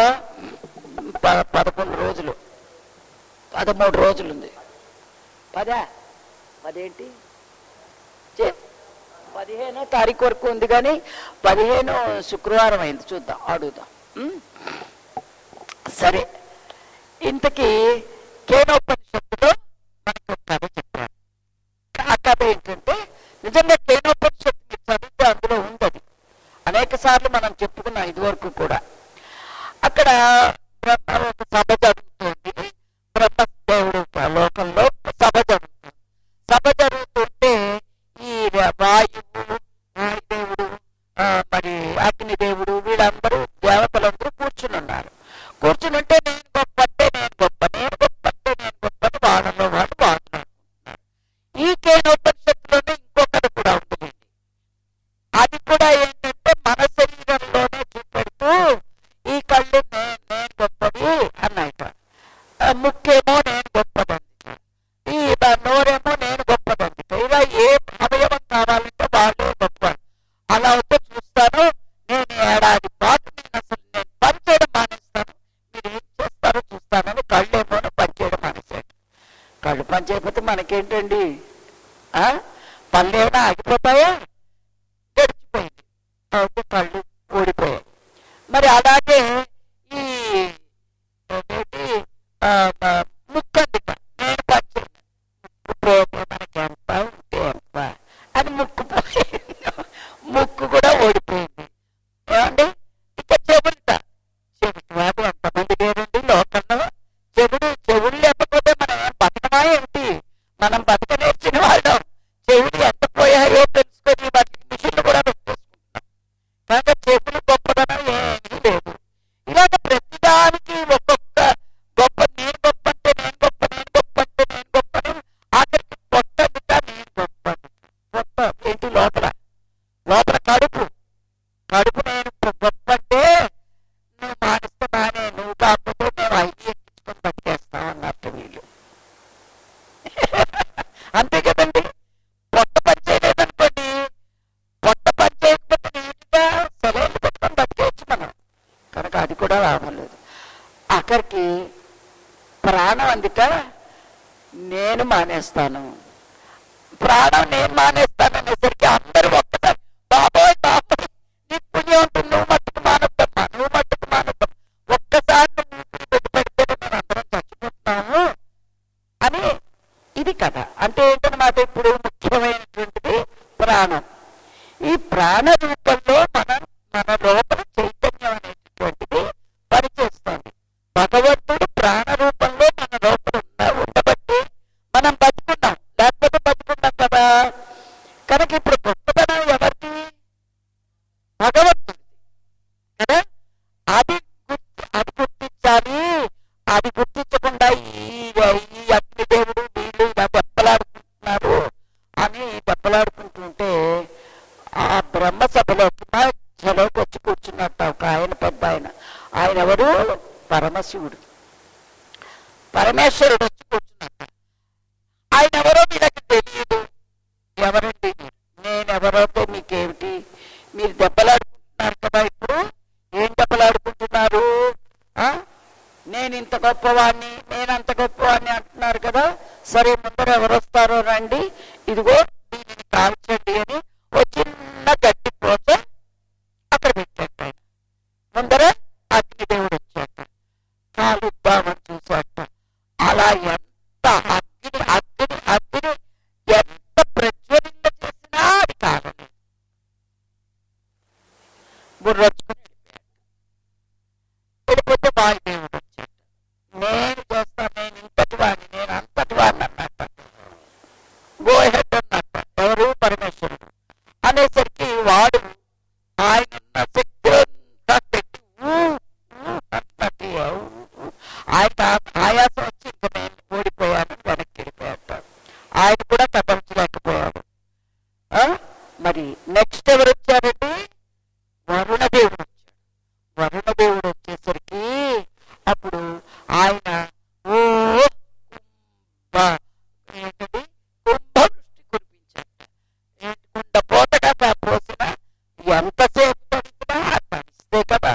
ప- పదకొండు రోజులు పదమూడు రోజులు ఉంది పదా పదేంటి చే- పదిహేనో తారీఖు వరకు ఉంది కానీ పదిహేను శుక్రవారం అయింది చూద్దాం అడుగుదాం ఉం? సరే ఇంతకీ కేనోపనిషత్తులో మనకు ఒక కథ చెప్పారు ఆ కథ ఏంటంటే నిజంగా కేనోపనిషత్తు మీరు చదివితే అందులో ఉంది అది అనేక సార్లు మనం చెప్పుకున్నాం ఇదివరకు కూడా అక్కడ బ్రహ్మ ఒక సభ జరుగుతుంది బ్రహ్మదేవుడు లోకంలో సభ జరుగుతుంది సభ జరుగుతుంటే ఈ వాయువు వాయుదేవుడు ఆ, మరి అగ్నిదేవుడు వీళ్ళందరూ దేవతలందరూ కూర్చుని ఉన్నారు కూర్చుని ఉంటే నేను గొప్ప అంటే నేను గొప్ప నేను గొప్ప అంటే నేను గొప్ప అని వాళ్ళలో వాళ్ళు మాట్లాడుకుంటున్నారు ఈ కేనోపనిషత్తులోనే ఇంకొకటి కూడా ఉంటుంది అది కూడా ఏంటంటే మన శరీరంలోనే చూపెడుతూ ఈ కళ్ళు నేను నేను గొప్పది అన్నాయట ఆ ముక్కేమో నేను గొప్పదండి ఈ బ- నోరేమో నేను గొప్పదండి ఇలా ఏ అవయవం కావాలంటే వాళ్ళే గొప్ప అలా అయితే చూస్తాను నేను ఏడాది పాటు నేను అసలు నేను పని చేయడం మానేస్తాను మీరు ఏం చేస్తారో చూస్తానని కళ్ళేమో పని చేయడం మానేశాడు కళ్ళు పని చేయకపోతే మనకేంటండి ఆ పళ్ళు ఏమైనా ఆగిపోతాయా గడిచిపోయింది అయితే కళ్ళు ఊడిపోయాయి మరి అలాగే ఈ ఏంటి, ఆ, ఆ, ముక్కు అందుక నేను పచ్చి ముక్కు పోతే మనకి ఎంత ఉంటే ఎంత అది ముక్కు పోయింది ముక్కు కూడా ఓడిపోయింది ఏమండి ఇక చెవులుట చెవిటి వాడు ఎంతమంది లేరండి లోకంలో చెవుడు చెవులు లేకపోతే మనం ఏం బతకమా ఏంటి మనం బతక నేర్చిన వాళ్ళం చెవులు ఎంత పోయాయో తెలుసుకొని వాటికి మిషన్లు కూడా పెట్టేసుకుంటున్నాం కనుక చెవులు గొప్పదనం ఏమీ లేదు ఇలాగ ప్రతిదానికి ఒక్కొక్క గొప్ప నేను ప్రాణం అందుట నేను మానేస్తాను ప్రాణం నేను మానేస్తాను అనేసరికి అందరూ ఒక్కసారి బాబోయ్ బాబోయ్ నీ పుణ్యం ఉంటుంది నువ్వు మట్టుకు మానొద్దమ్మా నువ్వు మట్టుకు మానొద్దాం ఒక్కసారి నువ్వు ఊపిరి పెట్టి పెడితేనే మేము అందరం చచ్చిపోతున్నాము అని ఇది కథ అంటే ఏంటన్నమాట ఇప్పుడు ముఖ్యమైనటువంటిది ప్రాణం ఈ ప్రాణ రూపంలో మన మన లోపల చైతన్యం అనేటటువంటిది పనిచేస్తుంది భగవంతుడు ప్రాణ రూపంలో మన లోపల ఉన్న ఉండబట్టి మనం బతుకున్నాం లేకపోతే బతుకున్నాం కదా కనుక ఇప్పుడు గొప్పతనం ఎవరిది భగవంతుడి కదా అది గుర్తి అది గుర్తించాలి అది గుర్తించకుండా ఈ ఈ అగ్నిదేవుడు వీళ్ళు ఇలా దెబ్బలాడుకుంటున్నారు అని దెబ్బలాడుకుంటుంటే ఆ బ్రహ్మ సభలోకి మధ్యలోకి వచ్చి కూర్చున్నట్ట ఒక ఆయన పెద్ద ఆయన ఆయన ఎవరు పరమశివుడు పరమేశ్వరుడు వచ్చి కూర్చున్నట్ట ఆయన ఎవరో వీళ్ళకి తెలియదు ఎవరండి మీరు? నేనెవరోతో మీకేమిటి మీరు దెబ్బలాడుకుంటున్నారు కదా ఇప్పుడు ఏం దెబ్బలాడుకుంటున్నారు ఆ? నేను ఇంత గొప్పవాణ్ణి నేను అంత గొప్పవాణ్ణి అంటున్నారు కదా సరే ముందర ఎవరు వస్తారో రండి ఇదిగో దీనిని కాల్చండి అని ఓ చిన్న గట్టి పోత అక్కడ పెట్టాట ఆయన ముందర అగ్నిదేవుడు వచ్చాట కాలుద్దామని చూశాట అలా ఎంత అగ్ని అగ్ని అగ్ని ఎంత ప్రజ్వలింప చేసినా అది కాదని బుర్రొచ్చుకుని వెళ్ళిపోతే వాయుదేవుడు వచ్చాట నేను చేస్తాను నేను ఇంతటి వాడిని నేను అంతటి వాడిని అన్నట్ట గో హెడ్ అన్నట్ట ఎవరు పరమేశ్వరుడు అనేసరికి వాడు ఆయన ఉన్న శక్తి అంతా పెట్టి ఊ, ఊ అన్నట్టు ఊ, ఊ. ఆయన ఆయాసం వచ్చి ఇంక నేను ఓడిపోయాను వెనక్కి వెళ్ళిపోయాట ఆయన కూడా కదల్చలేకపోయాడు ఆ? మరి నెక్స్ట్ ఎవరు వచ్చారండి వరుణదేవుడు వచ్చాడు వరుణదేవుడు వచ్చేసరికి అప్పుడు ఆయన ఓ కుంభ ఏంటది కుంభవృష్టి కురిపించాడు ఏంటి కుండ పోతగా తా- పోసిన ఎంతసేపు తడిసినా తడిస్తే కదా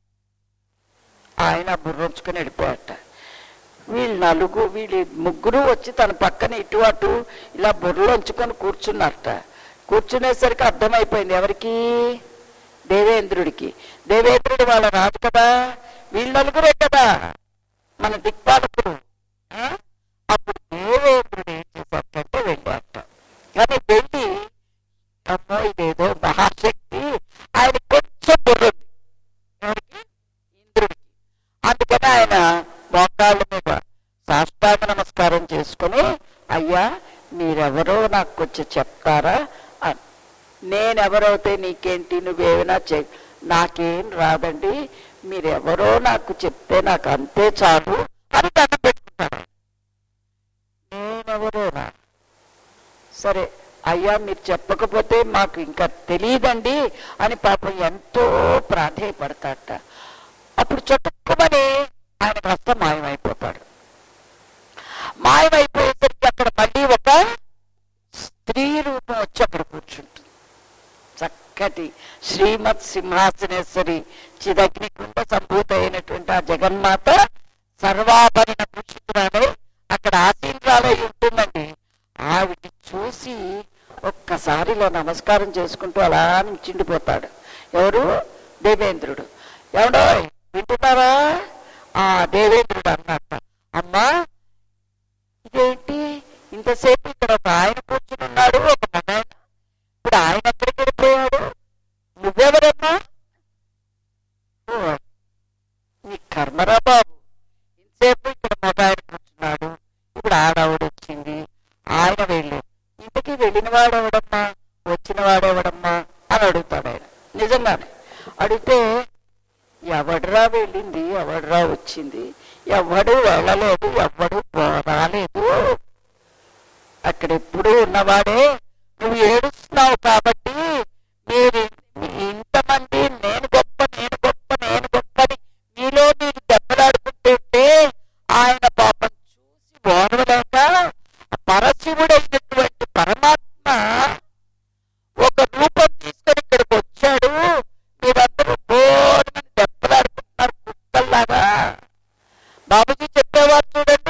ఆయన బుర్రొంచుకొని వెళ్ళిపోయాట వీళ్ళు నలుగు వీళ్ళు ముగ్గురు వచ్చి తన పక్కన ఇటు అటు ఇలా బుర్రలోంచుకొని కూర్చున్నారట కూర్చునేసరికి అర్థమైపోయింది ఎవరికి దేవేంద్రుడికి దేవేంద్రుడు వాళ్ళ రాజు కదా వీళ్ళు నలుగురే కదా మన దిక్పాలకుడు ఆ? అప్పుడు దేవేంద్రుడు ఏం చేశాడంటే వెళ్ళాట కానీ వెళ్ళి అమ్మో ఇదేదో మహాశక్తి ఆయన కొంచెం బుర్రుంది ఎవరికి ఇంద్రుడికి అందుకని ఆయన మోకాళ్ళ మీద సాష్టాంగ నమస్కారం చేసుకుని అయ్యా మీరెవరో నాకు కొంచెం చెప్తారా అని నేనెవరైతే నీకేంటి నువ్వేమైనా చె నాకేం రాదండి మీరెవరో నాకు చెప్తే నాకు అంతే చాలు అని దండం పెట్టుకుంటాడు నేనెవరోనా సరే అయ్యా మీరు చెప్పకపోతే మాకు ఇంకా తెలియదండి అని పాపం ఎంతో ప్రాధేయపడతాట అప్పుడు చటుక్కుమని ఆయన కాస్త మాయమైపోతాడు మాయమైపోయేసరికి అక్కడ మళ్ళీ ఒక స్త్రీ రూపం వచ్చి అక్కడ కూర్చుంటుంది చక్కటి శ్రీమత్ సింహాసనేశ్వరి చిదగ్నికుండ సంభూత అయినటువంటి ఆ జగన్మాత సర్వాభరణ భూషితురాలై అక్కడ ఆసీనురాలై ఉంటుందండి ఆవిడ చూసి ఒక్కసారి ఇలా నమస్కారం చేసుకుంటూ అలా నించిండిపోతాడు ఎవరు దేవేంద్రుడు ఎవడో వింటున్నారా ఆ దేవేంద్రుడు అన్నట్ట అమ్మా ఇదేంటి ఇంతసేపు ఇక్కడ ఒక ఆయన కూర్చుని ఉన్నాడు ఒక మగాయన ఇప్పుడు ఆయన ఎక్కడికి వెళ్ళిపోయాడు నువ్వెవరమ్మా ఓ, నీ కర్మరా బాబు ఇంతసేపు ఇక్కడ మగాయన కూర్చున్నాడు ఇప్పుడు ఆడవిడ వచ్చింది ఆయన వెళ్ళి ఇంటికి వెళ్ళిన వాడెవడమ్మా వచ్చిన వాడెవడమ్మా అని అడుగుతాడు ఆయన నిజంగానే అడిగితే ఎవడరా వెళ్ళింది ఎవడరా వచ్చింది ఎవడు వెళ్ళలేదు ఎవడు పోరాలేదు అక్కడ ఎప్పుడు ఉన్నవాడే నువ్వు ఏడుస్తున్నావు కాబట్టి మీరు ఇంతమంది నేను గొప్ప నేను గొప్ప నేను గొప్ప అని మీలో మీరు దెబ్బలాడుకుంటుంటే ఆయన పాపం చూసి ఓడవలేక పరశివుడైనటువంటి పరమాత్మ ఒక రూపం తీసుకొని ఇక్కడికి వచ్చాడు మీరందరూ బోర్మని దెబ్బలాడుకుంటున్నారు కుక్కల్లాగా బాబుజీ చెప్పేవారు చూడండి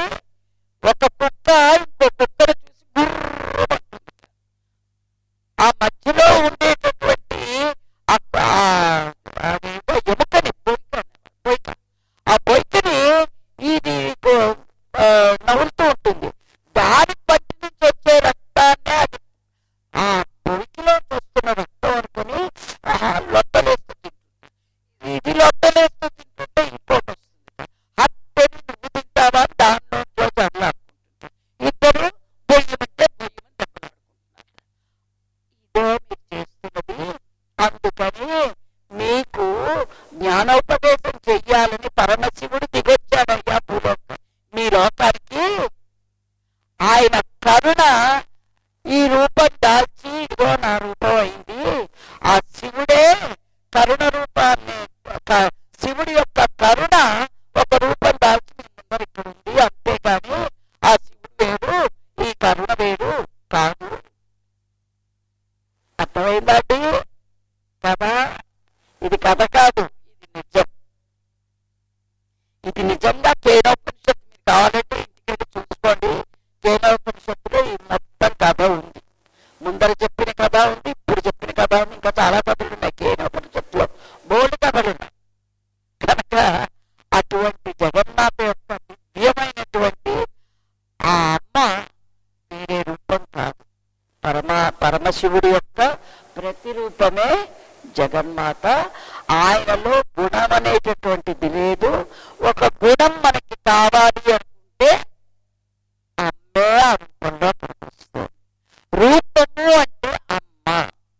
పరమశివుడి యొక్క ప్రతిరూపమే జగన్మాత ఆయనలో గుణం అనేటటువంటిది లేదు ఒక గుణం మనకి కావాలి అనుకుంటే అమ్మే ఆ రూపంలో కనిపిస్తుంది రూపము అంటే అమ్మ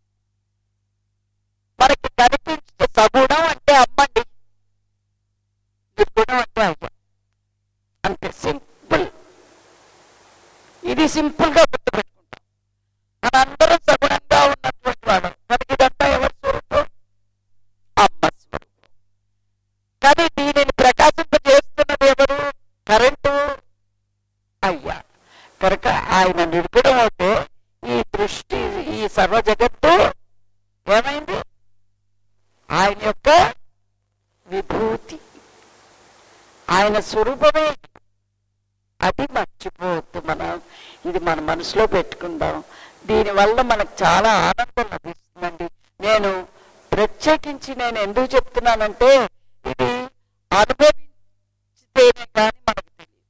మనకి కనిపించే సగుణం అంటే అమ్మండి నిర్గుణం అంటే అవ్వ అంతే సింపుల్ ఇది సింపుల్ గా గుర్తుపెట్టుకుంటాం మనందరం సగుణంగా ఉన్నటువంటి వాడు కనుక ఇదంతా ఎవరి స్వరూపం అమ్మ స్వరూపం కానీ దీనిని ప్రకాశింపజేస్తున్నది ఎవరు కరెంటు అయ్యా కనుక ఆయన నిర్గుణం అయితే ఈ దృష్టి ఈ సర్వ జగత్తు ఏమైంది ఆయన యొక్క విభూతి ఆయన స్వరూపమే అది మర్చిపోవద్దు మనం ఇది మన మనసులో పెట్టుకుందాం దీనివల్ల మనకు చాలా ఆనందం లభిస్తుందండి నేను ప్రత్యేకించి నేను ఎందుకు చెప్తున్నానంటే ఇది అనుభవించితేనే కానీ మనకు తెలియదు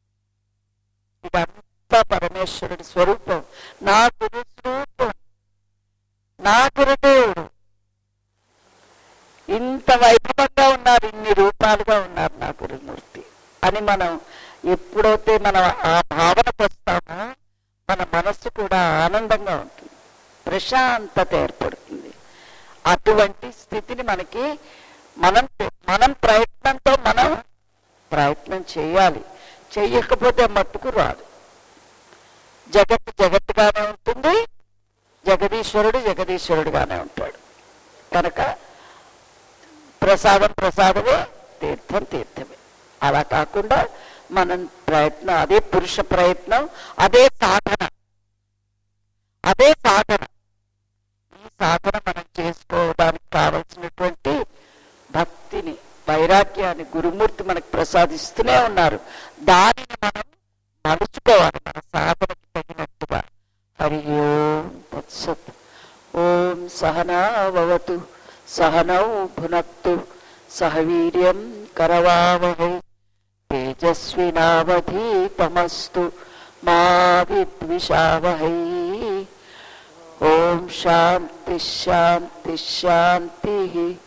ఇదంతా పరమేశ్వరుడి స్వరూపం నా గురు స్వరూపం నా గురుదేవుడు ఇంత వైభవంగా ఉన్నారు ఇన్ని రూపాలుగా ఉన్నారు నా గురుమూర్తి అని మనం ఎప్పుడైతే మనం ఆ భావనకు వస్తామో మన మనస్సు కూడా ఆనందంగా ఉంటుంది ప్రశాంతత ఏర్పడుతుంది అటువంటి స్థితిని మనకి మనం మనం ప్రయత్నంతో మనం ప్రయత్నం చేయాలి చెయ్యకపోతే మట్టుకు రాదు జగత్తు జగత్తుగానే ఉంటుంది జగదీశ్వరుడు జగదీశ్వరుడుగానే ఉంటాడు కనుక ప్రసాదం ప్రసాదమే తీర్థం తీర్థమే అలా కాకుండా మనం ప్రయత్నం అదే పురుష ప్రయత్నం అదే సాధన అదే సాధన ఈ సాధన మనం చేసుకోవడానికి కావలసినటువంటి భక్తిని వైరాగ్యాన్ని గురుమూర్తి మనకు ప్రసాదిస్తూనే ఉన్నారు దానిని మనం మలుచుకోవాలి మన సాధనకి తగినట్టుగా హరి ఓం తత్సత్ ఓం సహనావతు సహనౌ భునక్తు సహ వీర్యం కరవావహై తేజస్వినావధీతమస్తు మా విద్విషావహై ఓం శాంతి శాంతి శాంతి